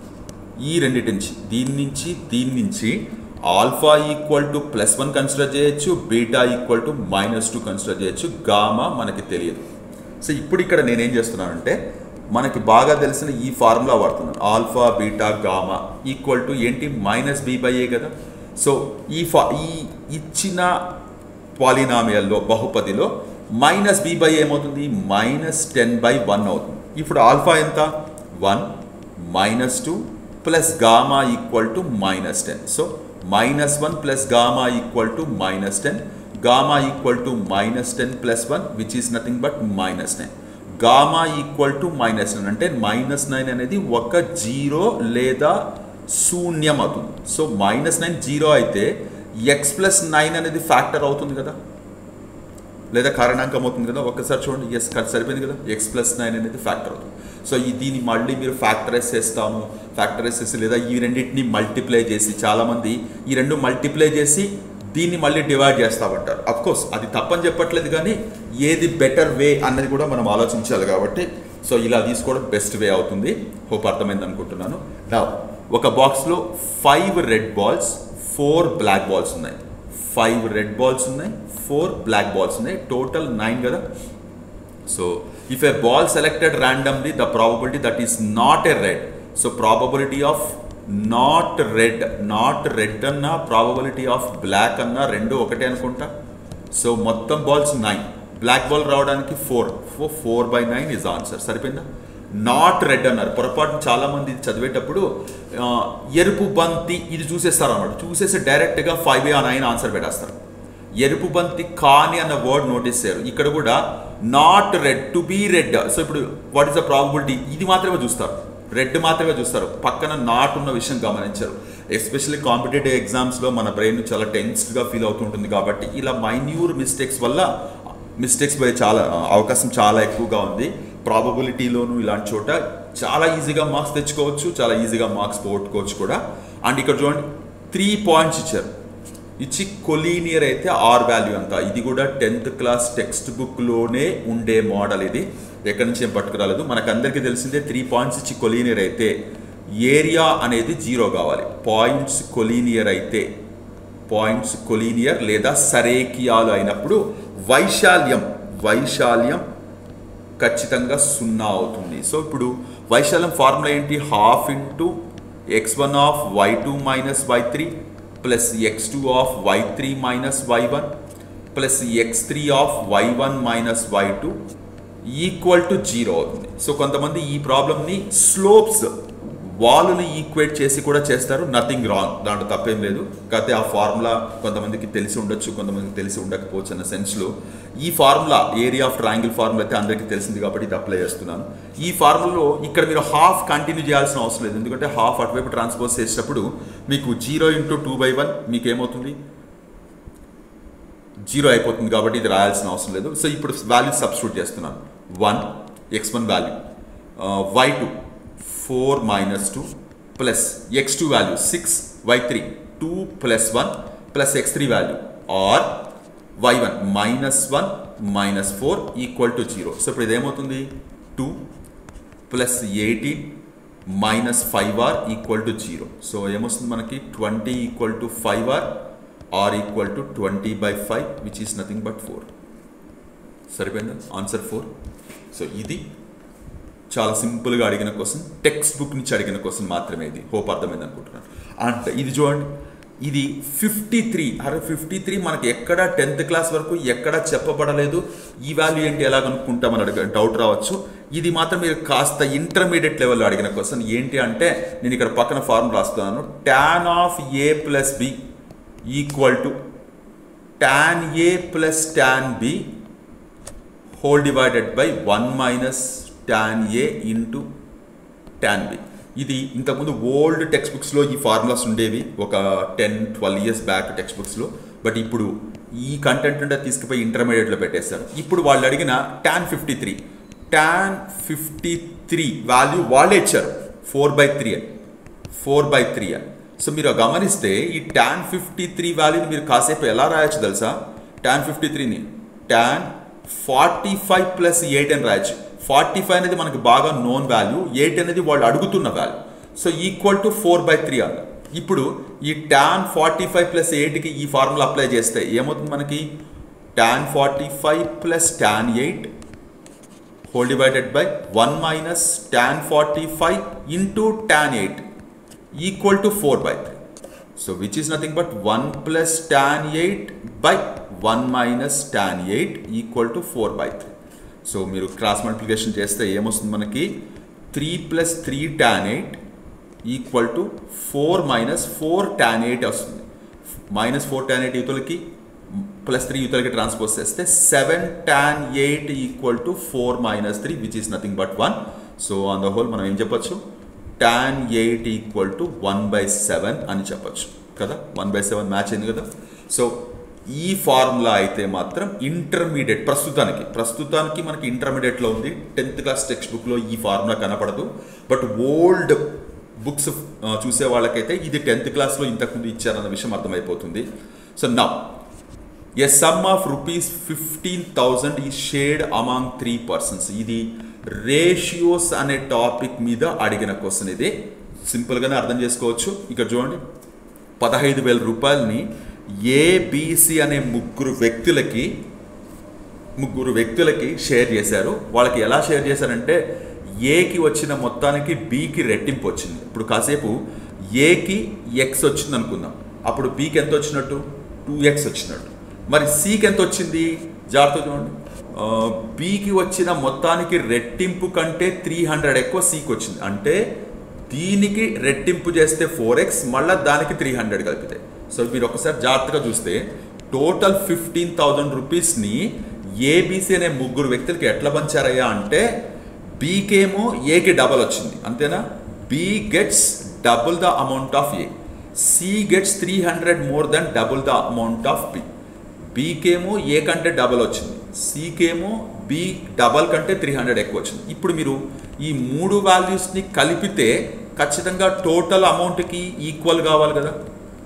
ఈ రెండిటి నుంచి దీని నుంచి దీని నుంచి alpha equal to plus one consider చేయొచ్చు beta equal to minus two consider చేయొచ్చు గామా మనకి తెలియదు సో ఇప్పుడు ఇక్కడ నేనేం చేస్తున్నానంటే మనకి బాగా తెలిసిన ఈ ఫార్ములా వాడుతున్నాను alpha beta gamma equal to ఏంటి మైనస్ బి బై ఏ కదా సో ఈ ఫా ఈ ఇచ్చిన పాలినామియల్లో బహుపదిలో మైనస్ బి బై ఏమవుతుంది మైనస్ టెన్ బై వన్ అవుతుంది ఇప్పుడు ఆల్ఫా ఎంత one minus two plus gamma equal to minus ten so minus one plus gamma equal to minus ten gamma equal to minus ten plus one which is nothing but minus nine gamma equal to minus nine అంటే minus nine అనేది ఒక zero లేదా శూన్యం అవుతుంది so minus nine zero అయితే x plus nine అనేది factor అవుతుంది కదా లేదా కారణాంకం అవుతుంది కదా ఒక్కసారి చూడండి ఎస్ సరిపోయింది కదా ఎక్స్ ప్లస్ నైన్ అనేది ఫ్యాక్టర్ అవుతుంది సో ఈ దీన్ని మళ్ళీ మీరు ఫ్యాక్టరైజ్ చేస్తాము ఫ్యాక్టరైజ్ చేసి లేదా ఈ రెండింటిని మల్టిప్లై చేసి చాలామంది ఈ రెండు మల్టిప్లై చేసి దీన్ని మళ్ళీ డివైడ్ చేస్తామంటారు అఫ్ కోర్స్ అది తప్పని చెప్పట్లేదు కానీ ఏది బెటర్ వే అన్నది కూడా మనం ఆలోచించాలి కాబట్టి సో ఇలా తీసుకోవడం బెస్ట్ వే అవుతుంది హోప్ అర్థమైంది అనుకుంటున్నాను నా ఒక బాక్స్లో five red balls four black balls ఉన్నాయి ఫైవ్ రెడ్ బాల్స్ ఉన్నాయి ఫోర్ బ్లాక్ బాల్స్ ఉన్నాయి టోటల్ నైన్ కదా so if a ball selected randomly the probability that is not a red so probability of not red not red అన్న probability of black అన్న రెండు ఒకటే అనుకుంటా so మొత్తం balls nine black ball రావడానికి four four four by nine is answer సరిపోయిందా not red అన్నారు పొరపాటు చాలా మంది ఇది చదివేటప్పుడు ఆ, ఎరుపు బంతి ఇది చూసేస్తారు అన్నమాట చూసేసి డైరెక్ట్గా ఫైవ్ ఆ నైన్ ఆన్సర్ పెట్టేస్తారు ఎరుపు బంతి కాని అన్న వర్డ్ నోటీస్ చేయరు ఇక్కడ కూడా not red to be red so ఇప్పుడు వాట్ ఇస్ ద ప్రాబిలిటీ ఇది మాత్రమే చూస్తారు రెడ్ మాత్రమే చూస్తారు పక్కన నాట్ ఉన్న విషయం గమనించరు ఎస్పెషల్లీ కాంపిటేటివ్ ఎగ్జామ్స్లో మన బ్రెయిన్ చాలా టెన్స్డ్గా ఫీల్ అవుతుంటుంది కాబట్టి ఇలా మైన్యూర్ మిస్టేక్స్ వల్ల మిస్టేక్స్ పోయే చాలా అవకాశం చాలా ఎక్కువగా ఉంది ప్రాబబిలిటీలోను ఇలాంటి చోట చాలా ఈజీగా మార్క్స్ తెచ్చుకోవచ్చు చాలా ఈజీగా మార్క్స్ పోగొట్టుకోవచ్చు కూడా అండ్ ఇక్కడ చూడండి త్రీ పాయింట్స్ ఇచ్చారు ఇచ్చి కొలీనియర్ అయితే ఆర్ వాల్యూ అంత ఇది కూడా టెన్త్ క్లాస్ టెక్స్ట్ బుక్లోనే ఉండే మోడల్ ఇది ఎక్కడి నుంచి ఏం పట్టుకురాలేదు మనకు అందరికీ తెలిసిందే త్రీ పాయింట్స్ ఇచ్చి కొలీనియర్ అయితే ఏరియా అనేది జీరో కావాలి పాయింట్స్ కొలీనియర్ అయితే పాయింట్స్ కొలీనియర్ లేదా సరేకియాలు అయినప్పుడు వైశాల్యం వైశాల్యం ఖచ్చితంగా సున్నా అవుతుంది సో ఇప్పుడు వైశాల్యం ఫార్ములా ఏంటి half into x one of y two minus y three plus x two of y three minus y one plus x three of y one minus y two equal to zero అవుతుంది so కొంతమంది ఈ ప్రాబ్లమ్ని slopes వాలుని equate చేసి కూడా చేస్తారు nothing wrong దాంట్లో తప్పేం లేదు కాకపోతే ఆ ఫార్ములా కొంతమందికి తెలిసి ఉండొచ్చు కొంతమందికి తెలిసి ఉండకపోవచ్చు అన్న సెన్స్లో ఈ formula area of triangle formula అయితే అందరికీ తెలిసింది కాబట్టి ఇది అప్లై చేస్తున్నాను ఈ ఫార్ములాలో ఇక్కడ మీరు హాఫ్ కంటిన్యూ చేయాల్సిన అవసరం లేదు ఎందుకంటే హాఫ్ అటువైపు ట్రాన్స్పోజ్ చేసేటప్పుడు మీకు zero into two by one మీకు ఏమవుతుంది జీరో అయిపోతుంది కాబట్టి ఇది రాయాల్సిన అవసరం లేదు సో ఇప్పుడు వాల్యూ సబ్స్టిట్యూట్ చేస్తున్నాను one x one value y two four minus two plus x two value six y three two plus one plus x three value r y one minus one minus four equal to zero so ఇప్పుడు ఇదేమవుతుంది two plus eighteen minus five r equal to zero so ఏమొస్తుంది మనకి twenty equal to five r r equal to twenty by five which is nothing but four సరిపోయిందా answer four so ఇది చాలా సింపుల్గా అడిగిన question text book నుంచి అడిగిన question మాత్రమే ఇది హోప్ అర్థమైంది అనుకుంటున్నాను అండ్ ఇది చూడండి ఇది ఫిఫ్టీ త్రీ అరే ఫిఫ్టీ త్రీ మనకి ఎక్కడ టెన్త్ క్లాస్ వరకు ఎక్కడ చెప్పబడలేదు ఈ వాల్యూ ఏంటి ఎలా కనుక్కుంటామని అడిగ డౌట్ రావచ్చు ఇది మాత్రం మీరు కాస్త ఇంటర్మీడియట్ లెవెల్లో అడిగిన క్వశ్చన్ ఏంటి అంటే నేను ఇక్కడ పక్కన ఫార్మ్ రాస్తున్నాను tan of A plus B equal to tan A plus tan B whole divided by one minus tan A into tan B ఇది ఇంతకుముందు ఓల్డ్ టెక్స్ట్ బుక్స్లో ఈ ఫార్ములాస్ ఉండేవి ఒక ten twelve years back text బుక్స్లో but ఇప్పుడు ఈ content ఉంటే తీసుకుపోయి ఇంటర్మీడియట్లో పెట్టేస్తారు ఇప్పుడు వాళ్ళు అడిగిన tan fifty three tan fifty three value వాళ్ళే ఇచ్చారు ఫోర్ బై త్రీ అని ఫోర్ బై త్రీ అని సో మీరు గమనిస్తే ఈ ట్యాన్ ఫిఫ్టీ త్రీ వాల్యూని మీరు కాసేపు ఎలా రాయొచ్చు తెలుసా ట్యాన్ ఫిఫ్టీ త్రీని tan forty five plus eight అని రాయొచ్చు ఫార్టీ ఫైవ్ అనేది మనకి బాగా నోన్ వాల్యూ ఎయిట్ అనేది వాళ్ళు అడుగుతున్న value so equal to four by three అన్న ఇప్పుడు ఈ ట్యాన్ ఫార్టీ ఫైవ్ ప్లస్ ఎయిట్కి ఈ ఫార్ములా అప్లై చేస్తే ఏమవుతుంది మనకి tan forty five plus tan eight whole divided by one minus tan forty five into tan eight equal to four by three so which is nothing but one plus tan eight by one minus tan eight equal to four by three so మీరు cross multiplication చేస్తే ఏమొస్తుంది మనకి three plus three tan eight equal to four minus four tan eight వస్తుంది minus four tan eight యూతులకి plus three యూతులకి transpose చేస్తే seven tan eight equal to four minus three which is nothing but one so on the whole మనం ఏం చెప్పొచ్చు tan eight equal to one by seven అని చెప్పొచ్చు కదా one by seven match అయింది కదా సో ఈ ఫార్ములా అయితే మాత్రం ఇంటర్మీడియట్ ప్రస్తుతానికి ప్రస్తుతానికి మనకి ఇంటర్మీడియట్లో ఉంది టెన్త్ క్లాస్ టెక్స్ట్ బుక్లో ఈ ఫార్ములా కనపడదు బట్ ఓల్డ్ బుక్స్ చూసే వాళ్ళకైతే ఇది టెన్త్ క్లాస్లో ఇంతకుముందు ఇచ్చారన్న విషయం అర్థమైపోతుంది సో నా a sum of rupees fifteen thousand ఈ షేడ్ అమాంగ్ త్రీ పర్సన్స్ ఇది రేషియోస్ అనే టాపిక్ మీద అడిగిన క్వశ్చన్ ఇది సింపుల్గానే అర్థం చేసుకోవచ్చు ఇక్కడ చూడండి పదహైదు వేల రూపాయలని ఏబిసి అనే ముగ్గురు వ్యక్తులకి ముగ్గురు వ్యక్తులకి షేర్ చేశారు వాళ్ళకి ఎలా షేర్ చేశారంటే ఏకి వచ్చిన మొత్తానికి బికి రెట్టింపు వచ్చింది ఇప్పుడు కాసేపు ఏకి ఎక్స్ వచ్చింది అనుకుందాం అప్పుడు బికి ఎంత వచ్చినట్టు టూ ఎక్స్ వచ్చినట్టు మరి సికి ఎంత వచ్చింది జాగ్రత్త చూడండి బికి వచ్చిన మొత్తానికి రెట్టింపు కంటే త్రీ హండ్రెడ్ ఎక్కువ సికి వచ్చింది అంటే దీనికి రెట్టింపు చేస్తే ఫోర్ ఎక్స్ మళ్ళీ దానికి త్రీ హండ్రెడ్ కలిపితే సో మీరు ఒకసారి జాగ్రత్తగా చూస్తే టోటల్ ఫిఫ్టీన్ థౌజండ్ రూపీస్ని ఏబీసీ అనే ముగ్గురు వ్యక్తులకి ఎట్లా పంచారయ్యా అంటే బీకేమో ఏకి డబల్ వచ్చింది అంతేనా B gets double the amount of A C gets three hundred more than double the amount of B బీకేమో ఏ కంటే డబల్ వచ్చింది సికేమో బి డబల్ కంటే త్రీ హండ్రెడ్ ఎక్కువ వచ్చింది ఇప్పుడు మీరు ఈ మూడు వాల్యూస్ని కలిపితే ఖచ్చితంగా టోటల్ అమౌంట్కి ఈక్వల్ కావాలి కదా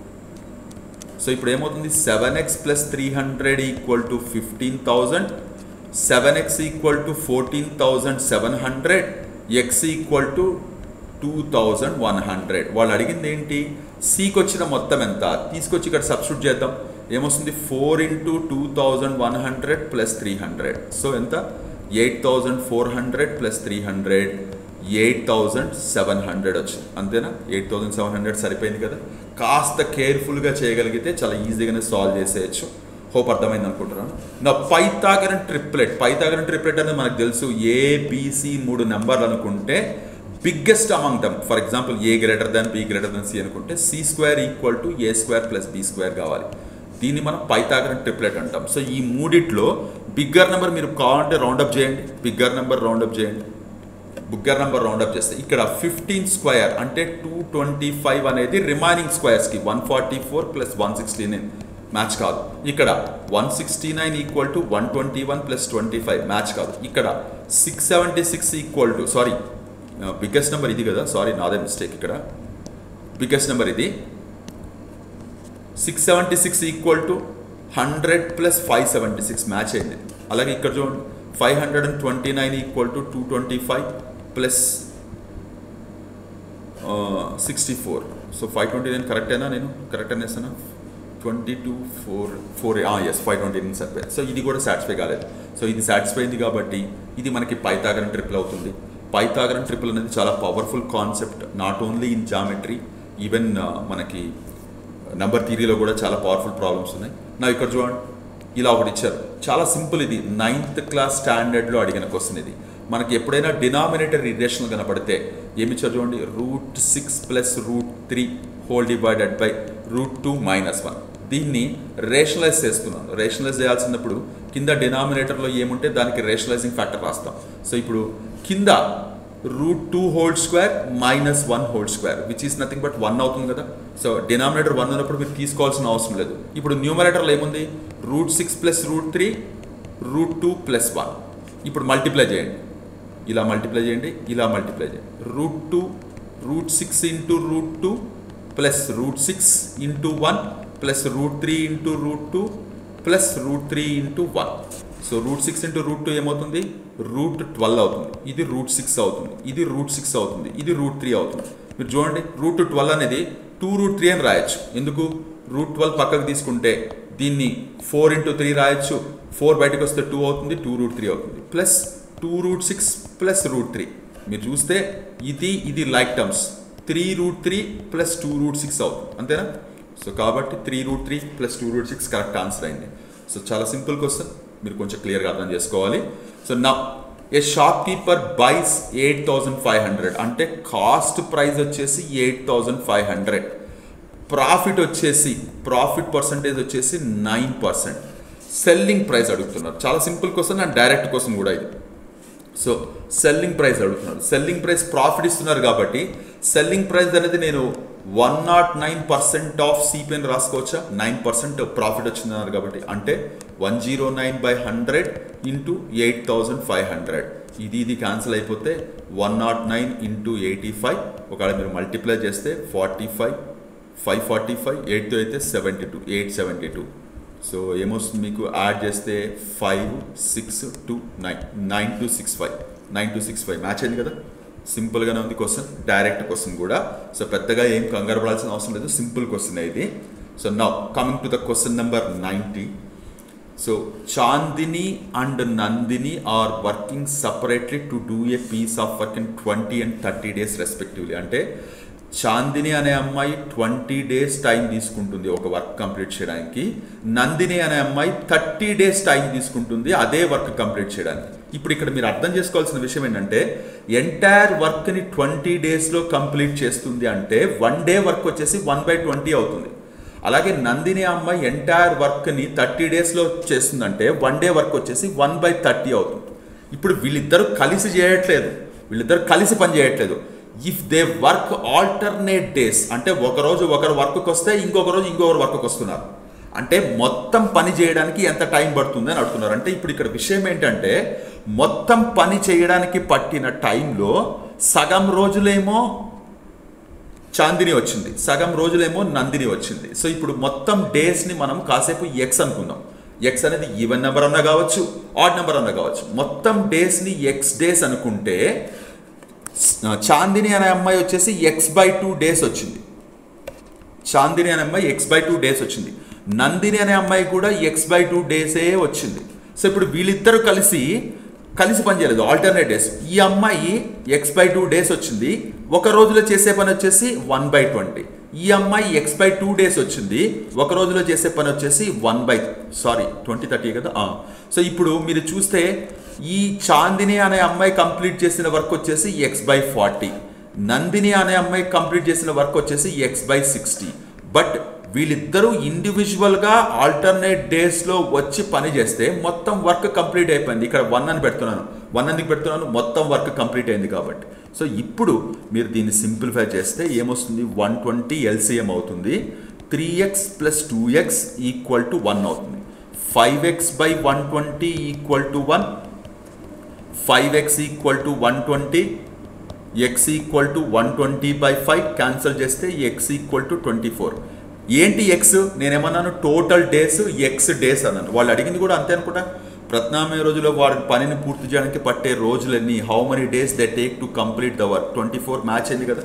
సో ఇప్పుడు ఏమవుతుంది seven x plus three hundred equal to fifteen thousand seven x equal to fourteen thousand seven hundred x equal to two thousand one hundred వాళ్ళు అడిగింది ఏంటి సికి వచ్చిన మొత్తం ఎంత తీసుకొచ్చి ఇక్కడ సబ్స్టిట్యూట్ చేద్దాం ఏమొస్తుంది four into two thousand one hundred plus three hundred so ఎంత eight thousand four hundred plus three hundred eight thousand seven hundred వచ్చింది అంతేనా ఎయిట్ థౌజండ్ సెవెన్ హండ్రెడ్ సరిపోయింది కదా కాస్త కేర్ఫుల్గా చేయగలిగితే చాలా ఈజీగానే సాల్వ్ చేసేయచ్చు హోప్ అర్థమైంది అనుకుంటున్నాను నా పైతాగరన్ ట్రిప్లెట్ పైతాగరన్ ట్రిప్లెట్ అనేది మనకు తెలుసు ఏబిసి మూడు నెంబర్లు అనుకుంటే biggest among them for example a greater than b greater than c అనుకుంటే c square equal to a square plus b square కావాలి దీన్ని మనం పైతాగరన్ ట్రిప్లెట్ అంటాం సో ఈ మూడిట్లో బిగ్గర్ నెంబర్ మీరు కావాలంటే రౌండప్ చేయండి బిగ్గర్ నెంబర్ రౌండప్ చేయండి బిగ్గర్ నెంబర్ రౌండప్ చేస్తే ఇక్కడ ఫిఫ్టీన్ స్క్వేర్ అంటే టూ ట్వంటీ ఫైవ్ అనేది రిమైనింగ్ స్క్వేర్స్కి one forty four plus one sixty nine match కాదు ఇక్కడ one sixty nine equal to one twenty one plus twenty five match కాదు ఇక్కడ six seventy six equal to sorry biggest number ఇది కదా sorry నాదే mistake ఇక్కడ biggest number ఇది six seventy six equal to hundred plus five seventy six match అయింది అలాగే ఇక్కడ చూడండి five hundred and twenty nine equal to two twenty five plus sixty four so five twenty nine కరెక్టేనా నేను correct అనేసానా twenty two four four yes five twenty nine సరిపోయింది so ఇది కూడా సాటిస్ఫై కాలేదు సో ఇది సాటిస్ఫై అయింది కాబట్టి ఇది మనకి పైతాగరన్ ట్రిపుల్ అవుతుంది పైతాగరన్ ట్రిపుల్ అనేది చాలా powerful concept not only in geometry even మనకి నెంబర్ థియరీలో కూడా చాలా పవర్ఫుల్ ప్రాబ్లమ్స్ ఉన్నాయి నా ఇక్కడ చూడండి ఇలా ఒకటి ఇచ్చారు చాలా సింపుల్ ఇది నైన్త్ క్లాస్ స్టాండర్డ్లో అడిగిన క్వశ్చన్ ఇది మనకి ఎప్పుడైనా డినామినేటర్ ఇరేషనల్ కనపడితే ఏమి ఇచ్చారు చూడండి root six plus root three whole divided by root two minus one దీన్ని రేషనలైజ్ చేస్తున్నాను రేషనలైజ్ చేయాల్సినప్పుడు కింద డినామినేటర్లో ఏముంటే దానికి రేషనలైజింగ్ ఫ్యాక్టర్ రాస్తాం సో ఇప్పుడు కింద root two whole square minus one whole square which is nothing but one అవుతుంది కదా సో డినామినేటర్ వన్ ఉన్నప్పుడు మీరు తీసుకోవాల్సిన అవసరం లేదు ఇప్పుడు న్యూమరేటర్లో ఏముంది root six plus root three root two plus one ఇప్పుడు మల్టిప్లై చేయండి ఇలా మల్టిప్లై చేయండి ఇలా మల్టిప్లై చేయండి root two root six into root two plus root six into one plus root three into root two plus root three into one so root six into root two ఏమవుతుంది root twelve అవుతుంది ఇది route six అవుతుంది ఇది route six అవుతుంది ఇది route three అవుతుంది మీరు చూడండి రూట్ ట్వెల్వ్ అనేది టూ రూట్ త్రీ అని రాయొచ్చు ఎందుకు రూట్ ట్వెల్వ్ పక్కకు తీసుకుంటే దీన్ని ఫోర్ ఇంటూ త్రీ రాయొచ్చు ఫోర్ బయటకు వస్తే టూ అవుతుంది టూ రూట్ త్రీ అవుతుంది plus two root six plus root three మీరు చూస్తే ఇది ఇది like terms three root three plus two root six అవుతుంది అంతేనా సో కాబట్టి three root three plus two root six correct answer అయింది సో చాలా సింపుల్ క్వశ్చన్ మీరు కొంచెం క్లియర్గా అర్థం చేసుకోవాలి సో నా a shopkeeper buys eight thousand five hundred అంటే కాస్ట్ ప్రైస్ వచ్చేసి eight thousand five hundred profit వచ్చేసి ప్రాఫిట్ పర్సంటేజ్ వచ్చేసి నైన్ పర్సెంట్ సెల్లింగ్ ప్రైస్ అడుగుతున్నారు చాలా simple question and direct question కూడా ఇది సో సెల్లింగ్ ప్రైస్ అడుగుతున్నారు సెల్లింగ్ ప్రైస్ ప్రాఫిట్ ఇస్తున్నారు కాబట్టి సెల్లింగ్ ప్రైస్ అనేది నేను one not nine percent of సిపిఎన్ రాసుకోవచ్చా నైన్ పర్సెంట్ ప్రాఫిట్ వచ్చిందన్నారు కాబట్టి అంటే one zero nine by hundred into eight thousand five hundred ఇది ఇది క్యాన్సిల్ అయిపోతే one not nine into eighty five ఒకవేళ మీరు మల్టిప్లై చేస్తే forty five five forty five ఎయిట్తో అయితే seventy two eight seventy two so ఏమొస్తుంది మీకు యాడ్ చేస్తే five six two nine nine two six five nine two six five match అయింది కదా సింపుల్గానే ఉంది క్వశ్చన్ డైరెక్ట్ క్వశ్చన్ కూడా సో పెద్దగా ఏం కంగారు పడాల్సిన అవసరం లేదు సింపుల్ క్వశ్చన్ ఇది so now coming to the question number ninety so Chandini and Nandini are working separately to do a piece of work in twenty and thirty days respectively అంటే చాందిని అనే అమ్మాయి ట్వంటీ డేస్ టైం తీసుకుంటుంది ఒక వర్క్ కంప్లీట్ చేయడానికి నందిని అనే అమ్మాయి thirty days time తీసుకుంటుంది అదే వర్క్ కంప్లీట్ చేయడానికి ఇప్పుడు ఇక్కడ మీరు అర్థం చేసుకోవాల్సిన విషయం ఏంటంటే ఎంటైర్ వర్క్ని ట్వంటీ డేస్లో కంప్లీట్ చేస్తుంది అంటే వన్ డే వర్క్ వచ్చేసి వన్ బై ట్వంటీ అవుతుంది అలాగే నందిని అమ్మాయి ఎంటైర్ వర్క్ని థర్టీ డేస్లో చేస్తుందంటే వన్ డే వర్క్ వచ్చేసి వన్ బై థర్టీ అవుతుంది ఇప్పుడు వీళ్ళిద్దరూ కలిసి చేయట్లేదు వీళ్ళిద్దరు కలిసి పని చేయట్లేదు if they work alternate days అంటే ఒకరోజు ఒకరు వర్క్కి వస్తే ఇంకొక రోజు ఇంకొకరు వర్క్కి వస్తున్నారు అంటే మొత్తం పని చేయడానికి ఎంత టైం పడుతుంది అని అడుగుతున్నారు అంటే ఇప్పుడు ఇక్కడ విషయం ఏంటంటే మొత్తం పని చేయడానికి పట్టిన టైంలో సగం రోజులేమో చాందిని వచ్చింది సగం రోజులేమో నందిని వచ్చింది సో ఇప్పుడు మొత్తం డేస్ని మనం కాసేపు ఎక్స్ అనుకుందాం ఎక్స్ అనేది ఈవెన్ నెంబర్ అన్నా కావచ్చు ఆడ్ నెంబర్ అన్నా కావచ్చు మొత్తం డేస్ని ఎక్స్ డేస్ అనుకుంటే చాందిని అనే అమ్మాయి వచ్చేసి ఎక్స్ బై టూ డేస్ వచ్చింది చాందిని అనే అమ్మాయి ఎక్స్ బై టూ డేస్ వచ్చింది నందిని అనే అమ్మాయి కూడా ఎక్స్ బై టూ డేసే వచ్చింది సో ఇప్పుడు వీళ్ళిద్దరూ కలిసి కలిసి పనిచేయలేదు ఆల్టర్నేట్ డేస్ ఈ అమ్మాయి ఎక్స్ బై టూ డేస్ వచ్చింది ఒక రోజులో చేసే పని వచ్చేసి వన్ బై ట్వంటీ ఈ అమ్మాయి ఎక్స్ బై టూ డేస్ వచ్చింది ఒక రోజులో చేసే పని వచ్చేసి one by sorry twenty thirty కదా సో ఇప్పుడు మీరు చూస్తే ఈ చాందిని అనే అమ్మాయి కంప్లీట్ చేసిన వర్క్ వచ్చేసి ఎక్స్ బై ఫార్టీ నందిని అనే అమ్మాయి కంప్లీట్ చేసిన వర్క్ వచ్చేసి ఎక్స్ బై సిక్స్టీ బట్ వీళ్ళిద్దరూ ఇండివిజువల్గా ఆల్టర్నేట్ డేస్లో వచ్చి పని చేస్తే మొత్తం వర్క్ కంప్లీట్ అయిపోయింది ఇక్కడ వన్ అని పెడుతున్నాను వన్ అని పెడుతున్నాను మొత్తం వర్క్ కంప్లీట్ అయింది కాబట్టి సో ఇప్పుడు మీరు దీన్ని సింప్లిఫై చేస్తే ఏమొస్తుంది వన్ ట్వంటీ ఎల్సిఎం అవుతుంది three x plus two x equal to one అవుతుంది five x by one twenty equal to one five x equal to one twenty x equal to one twenty by five cancel చేస్తే x equal to twenty four ఏంటి x నేనేమన్నాను total days x days అన్నాను వాళ్ళు అడిగింది కూడా అంతే అనుకుంటా ప్రత్యామ్నాయ రోజులో వారి పనిని పూర్తి చేయడానికి పట్టే రోజులన్నీ how many days they take to complete the work twenty four match అయింది కదా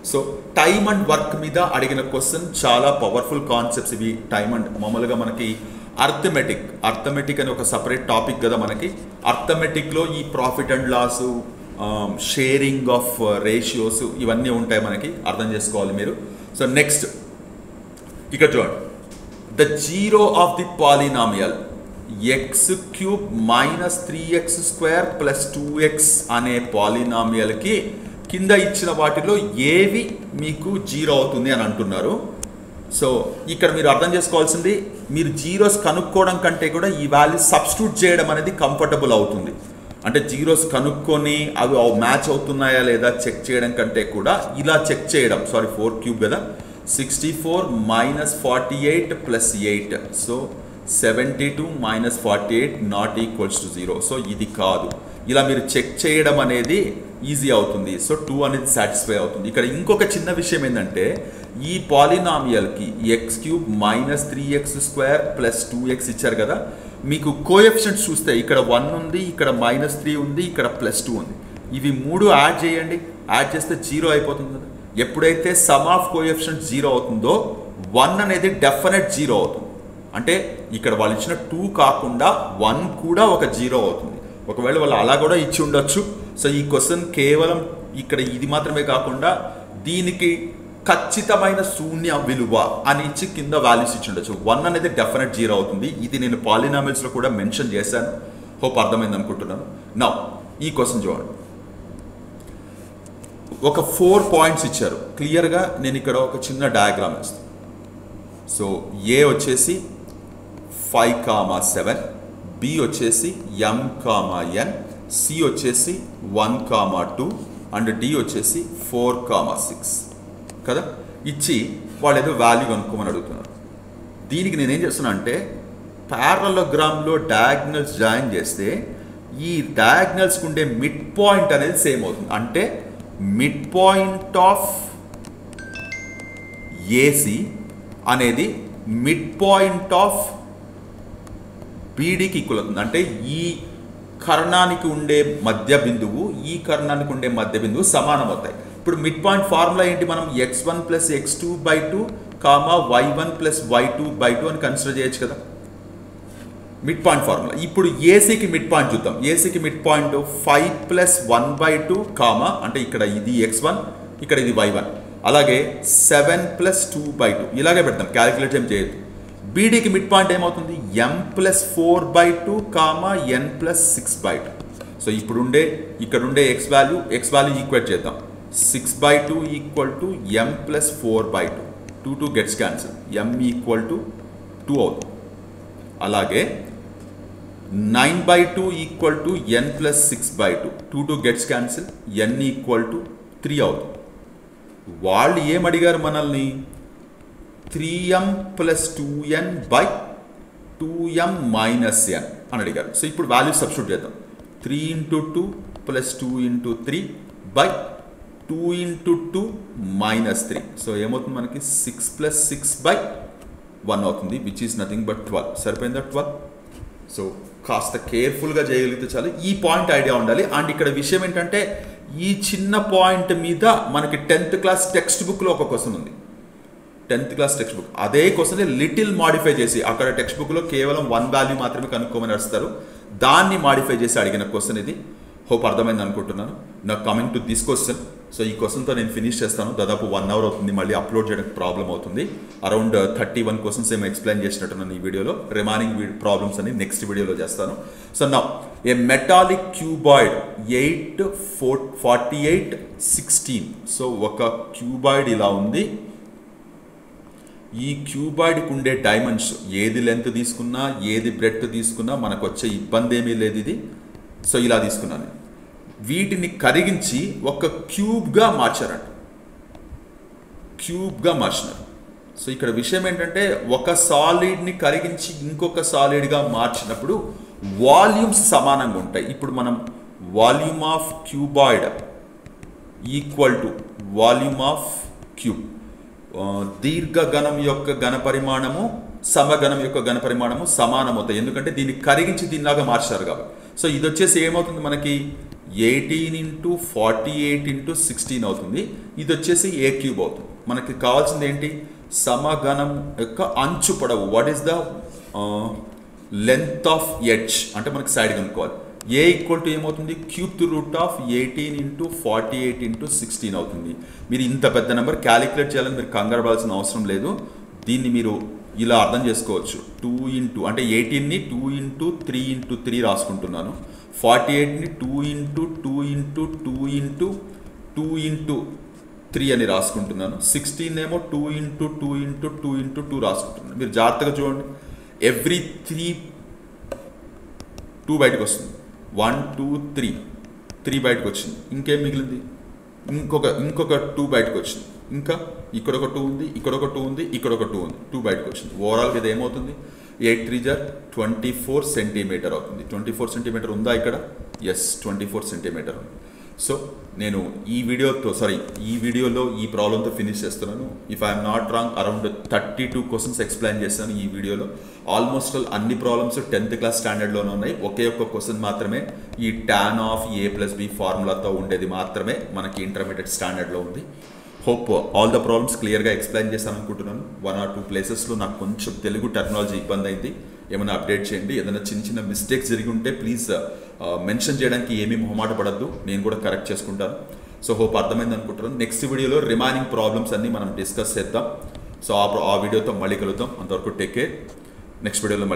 సో టైమ్ అండ్ వర్క్ మీద అడిగిన క్వశ్చన్ చాలా పవర్ఫుల్ కాన్సెప్ట్స్ ఇవి టైమ్ అండ్ మామూలుగా మనకి అర్థమెటిక్ అర్థమెటిక్ అని ఒక సపరేట్ టాపిక్ కదా మనకి అర్థమెటిక్లో ఈ profit and loss sharing of ratios ఇవన్నీ ఉంటాయి మనకి అర్థం చేసుకోవాలి మీరు సో నెక్స్ట్ ఇక్కడ చూడండి the zero of the polynomial x cube minus three x square plus two x అనే పాలినామియల్కి కింద ఇచ్చిన వాటిలో ఏవి మీకు జీరో అవుతుంది అని అంటున్నారు సో ఇక్కడ మీరు అర్థం చేసుకోవాల్సింది మీరు జీరోస్ కనుక్కోవడం కంటే కూడా ఈ వాల్యూ సబ్స్టిట్యూట్ చేయడం అనేది కంఫర్టబుల్ అవుతుంది అంటే జీరోస్ కనుక్కొని అవి మ్యాచ్ అవుతున్నాయా లేదా చెక్ చేయడం కంటే కూడా ఇలా చెక్ చేయడం సారీ ఫోర్ క్యూబ్ కదా sixty four minus forty eight plus eight so seventy two minus forty eight not equals to zero so ఇది కాదు ఇలా మీరు చెక్ చేయడం అనేది ఈజీ అవుతుంది సో టూ అనేది సాటిస్ఫై అవుతుంది ఇక్కడ ఇంకొక చిన్న విషయం ఏంటంటే ఈ పాలినామియల్కి x cube minus three x square plus two x ఇచ్చారు కదా మీకు కోఎఫిషియంట్స్ చూస్తే ఇక్కడ వన్ ఉంది ఇక్కడ మైనస్ త్రీ ఉంది ఇక్కడ ప్లస్ టూ ఉంది ఇవి మూడు యాడ్ చేయండి యాడ్ చేస్తే జీరో అయిపోతుంది కదా ఎప్పుడైతే సమ్ ఆఫ్ కోఎఫిషియంట్ జీరో అవుతుందో వన్ అనేది డెఫినెట్ జీరో అవుతుంది అంటే ఇక్కడ వాళ్ళు ఇచ్చిన టూ కాకుండా వన్ కూడా ఒక జీరో అవుతుంది ఒకవేళ వాళ్ళు అలా కూడా ఇచ్చి ఉండొచ్చు సో ఈ క్వశ్చన్ కేవలం ఇక్కడ ఇది మాత్రమే కాకుండా దీనికి ఖచ్చితమైన శూన్య విలువ అని ఇచ్చి కింద వాల్యూస్ ఇచ్చి ఉండొచ్చు వన్ అనేది డెఫినెట్ జీరో అవుతుంది ఇది నేను పాలినామిల్స్లో కూడా మెన్షన్ చేశాను హోప్ అర్థమైంది అనుకుంటున్నాను నా ఈ క్వశ్చన్ చూడండి ఒక ఫోర్ పాయింట్స్ ఇచ్చారు క్లియర్గా నేను ఇక్కడ ఒక చిన్న డయాగ్రామ్ వేస్తాను సో ఏ వచ్చేసి ఫైవ్ కామా సెవెన్ బి వచ్చేసి ఎం కామా ఎన్ సి వచ్చేసి one comma two and D వచ్చేసి ఫోర్ కామా సిక్స్ కదా ఇచ్చి వాళ్ళు ఏదో వాల్యూ కనుక్కోమని అడుగుతున్నారు దీనికి నేనేం చేస్తున్నా అంటే ప్యారలోగ్రామ్లో డయాగ్నల్స్ జాయిన్ చేస్తే ఈ డయాగ్నల్స్కి ఉండే మిడ్ పాయింట్ అనేది సేమ్ అవుతుంది అంటే మిడ్ పాయింట్ ఆఫ్ ఏసీ అనేది మిడ్ పాయింట్ ఆఫ్ బీడీకి ఈక్వల్ అవుతుంది అంటే ఈ కర్ణానికి ఉండే మధ్య బిందువు ఈ కర్ణానికి ఉండే మధ్య బిందువు సమానం అవుతాయి ఇప్పుడు మిడ్ పాయింట్ ఫార్ములా ఏంటి మనం x one plus x two by two comma y one plus y two by two అని కన్సిడర్ చేయొచ్చు కదా మిడ్ పాయింట్ ఫార్ములా ఇప్పుడు ఏసీకి మిడ్ పాయింట్ చూద్దాం ఏసీకి mid point five plus one by two comma అంటే ఇక్కడ ఇది ఎక్స్ వన్ ఇక్కడ ఇది వై వన్ అలాగే seven plus two by two ఇలాగే పెడతాం క్యాలిక్యులేట్ ఏం చేయొద్దు బీడీకి మిడ్ పాయింట్ ఏమవుతుంది M plus four by two comma N plus six by two so ఇప్పుడు ఉండే ఇక్కడ ఉండే x value x value equate చేద్దాం six by two equal to M plus four by two two two gets cancel M equal to two అవుతుంది అలాగే nine by two equal to N plus six by two two two gets cancel N equal to three అవుతుంది వాళ్ళు ఏం అడిగారు మనల్ని three M plus two N by two M minus N అని అడిగారు so ఇప్పుడు వాల్యూ సబ్స్టిట్యూట్ చేద్దాం three into two plus two into three by two into two minus three so ఏమవుతుంది మనకి six plus six by one అవుతుంది which is nothing but twelve సరిపోయిందా twelve so కాస్త కేర్ఫుల్గా చేయగలిగితే చాలు ఈ పాయింట్ ఐడియా ఉండాలి అండ్ ఇక్కడ విషయం ఏంటంటే ఈ చిన్న పాయింట్ మీద మనకి టెన్త్ క్లాస్ టెక్స్ట్ బుక్లో ఒక క్వశ్చన్ ఉంది టెన్త్ క్లాస్ టెక్స్ట్ బుక్ అదే క్వశ్చన్ లిటిల్ మాడిఫై చేసి అక్కడ టెక్స్ట్ బుక్లో కేవలం వన్ వాల్యూ మాత్రమే కనుక్కోమని వస్తారు దాన్ని మాడిఫై చేసి అడిగిన క్వశ్చన్ ఇది హోప్ అర్థమైంది అనుకుంటున్నాను నాకు coming to this question so ఈ క్వశ్చన్తో నేను ఫినిష్ చేస్తాను దాదాపు వన్ అవర్ అవుతుంది మళ్ళీ అప్లోడ్ చేయడానికి ప్రాబ్లం అవుతుంది అరౌండ్ థర్టీ వన్ క్వశ్చన్స్ ఏమో ఎక్స్ప్లెయిన్ చేసినట్టున్నాను ఈ వీడియోలో రిమైనింగ్ ప్రాబ్లమ్స్ అని నెక్స్ట్ వీడియోలో చేస్తాను సో నా a metallic cuboid eight four forty eight sixteen so ఒక క్యూబాయిడ్ ఇలా ఉంది ఈ క్యూబాయిడ్కి ఉండే డైమండ్స్ ఏది లెంత్ తీసుకున్నా ఏది బ్రెడ్ తీసుకున్నా మనకు వచ్చే ఇబ్బంది ఏమీ లేదు ఇది సో ఇలా తీసుకున్నాను వీటిని కరిగించి ఒక క్యూబ్గా మార్చారంట క్యూబ్గా మార్చినారు సో ఇక్కడ విషయం ఏంటంటే ఒక సాలిడ్ని కరిగించి ఇంకొక సాలిడ్గా మార్చినప్పుడు వాల్యూమ్స్ సమానంగా ఉంటాయి ఇప్పుడు మనం volume of cuboid equal to volume of cube దీర్ఘగణం యొక్క ఘన పరిమాణము సమగణం యొక్క ఘన పరిమాణము సమానం అవుతాయి ఎందుకంటే దీన్ని కరిగించి దీనిలాగా మార్చారు కాబట్టి సో ఇది వచ్చేసి ఏమవుతుంది మనకి eighteen into forty eight into sixteen అవుతుంది ఇది వచ్చేసి ఏ క్యూబ్ అవుతుంది మనకి కావాల్సింది ఏంటి సమగణం యొక్క అంచు పొడవు what is the length of edge అంటే మనకి సైడ్ కనుక్కోవాలి ఏ ఈక్వల్ టు ఏమవుతుంది cube to root of eighteen into forty eight into sixteen అవుతుంది మీరు ఇంత పెద్ద నెంబర్ క్యాలిక్యులేట్ చేయాలని మీరు కంగారు పడాల్సిన అవసరం లేదు దీన్ని మీరు ఇలా అర్థం చేసుకోవచ్చు టూ ఇంటూ అంటే ఎయిటీన్ని two into three into three రాసుకుంటున్నాను ఫార్టీ ఎయిట్ని two into two into two into two into three అని రాసుకుంటున్నాను సిక్స్టీన్ ఏమో two into two into two into two రాసుకుంటున్నాను మీరు జాగ్రత్తగా చూడండి ఎవ్రీ త్రీ టూ బయటకు వస్తుంది వన్ టూ త్రీ త్రీ బయటకు వచ్చింది ఇంకేం మిగిలింది ఇంకొక ఇంకొక టూ బయటకు వచ్చింది ఇంకా ఇక్కడ ఒక టూ ఉంది ఇక్కడ ఒక టూ ఉంది ఇక్కడ ఒక టూ ఉంది టూ బయటకు వచ్చింది ఓవరాల్గా ఇది ఏమవుతుంది ఎయిట్ త్రీ జార్ ట్వంటీ ఫోర్ సెంటీమీటర్ అవుతుంది ట్వంటీ ఫోర్ సెంటీమీటర్ ఉందా ఇక్కడ ఎస్ ట్వంటీ ఫోర్ సెంటీమీటర్ ఉంది సో నేను ఈ వీడియోతో సారీ ఈ వీడియోలో ఈ ప్రాబ్లంతో ఫినిష్ చేస్తున్నాను if I'm not wrong around thirty two questions explain చేస్తాను ఈ వీడియోలో ఆల్మోస్ట్ ఆల్ అన్ని ప్రాబ్లమ్స్ టెన్త్ క్లాస్ స్టాండర్డ్లోనే ఉన్నాయి ఒకే ఒక్క క్వశ్చన్ మాత్రమే ఈ tan of A plus b ఫార్ములాతో ఉండేది మాత్రమే మనకి ఇంటర్మీడియట్ స్టాండర్డ్లో ఉంది హోప్ ఆల్ ద ప్రాబ్లమ్స్ క్లియర్గా ఎక్స్ప్లెయిన్ చేస్తాను అనుకుంటున్నాను వన్ ఆర్ టూ ప్లేసెస్లో నాకు కొంచెం తెలుగు టెక్నాలజీ ఇబ్బంది అయింది ఏమైనా అప్డేట్ చేయండి ఏదైనా చిన్న చిన్న మిస్టేక్స్ జరిగి ఉంటే ప్లీజ్ మెన్షన్ చేయడానికి ఏమీ మొహమాట పడద్దు నేను కూడా కరెక్ట్ చేసుకుంటాను సో హోప్ అర్థమైంది అనుకుంటున్నాను నెక్స్ట్ వీడియోలో రిమైనింగ్ ప్రాబ్లమ్స్ అన్ని మనం డిస్కస్ చేద్దాం సో ఆ ఆ వీడియోతో మళ్ళీ కలుద్దాం అంతవరకు టేక్ కేర్ నెక్స్ట్ వీడియోలో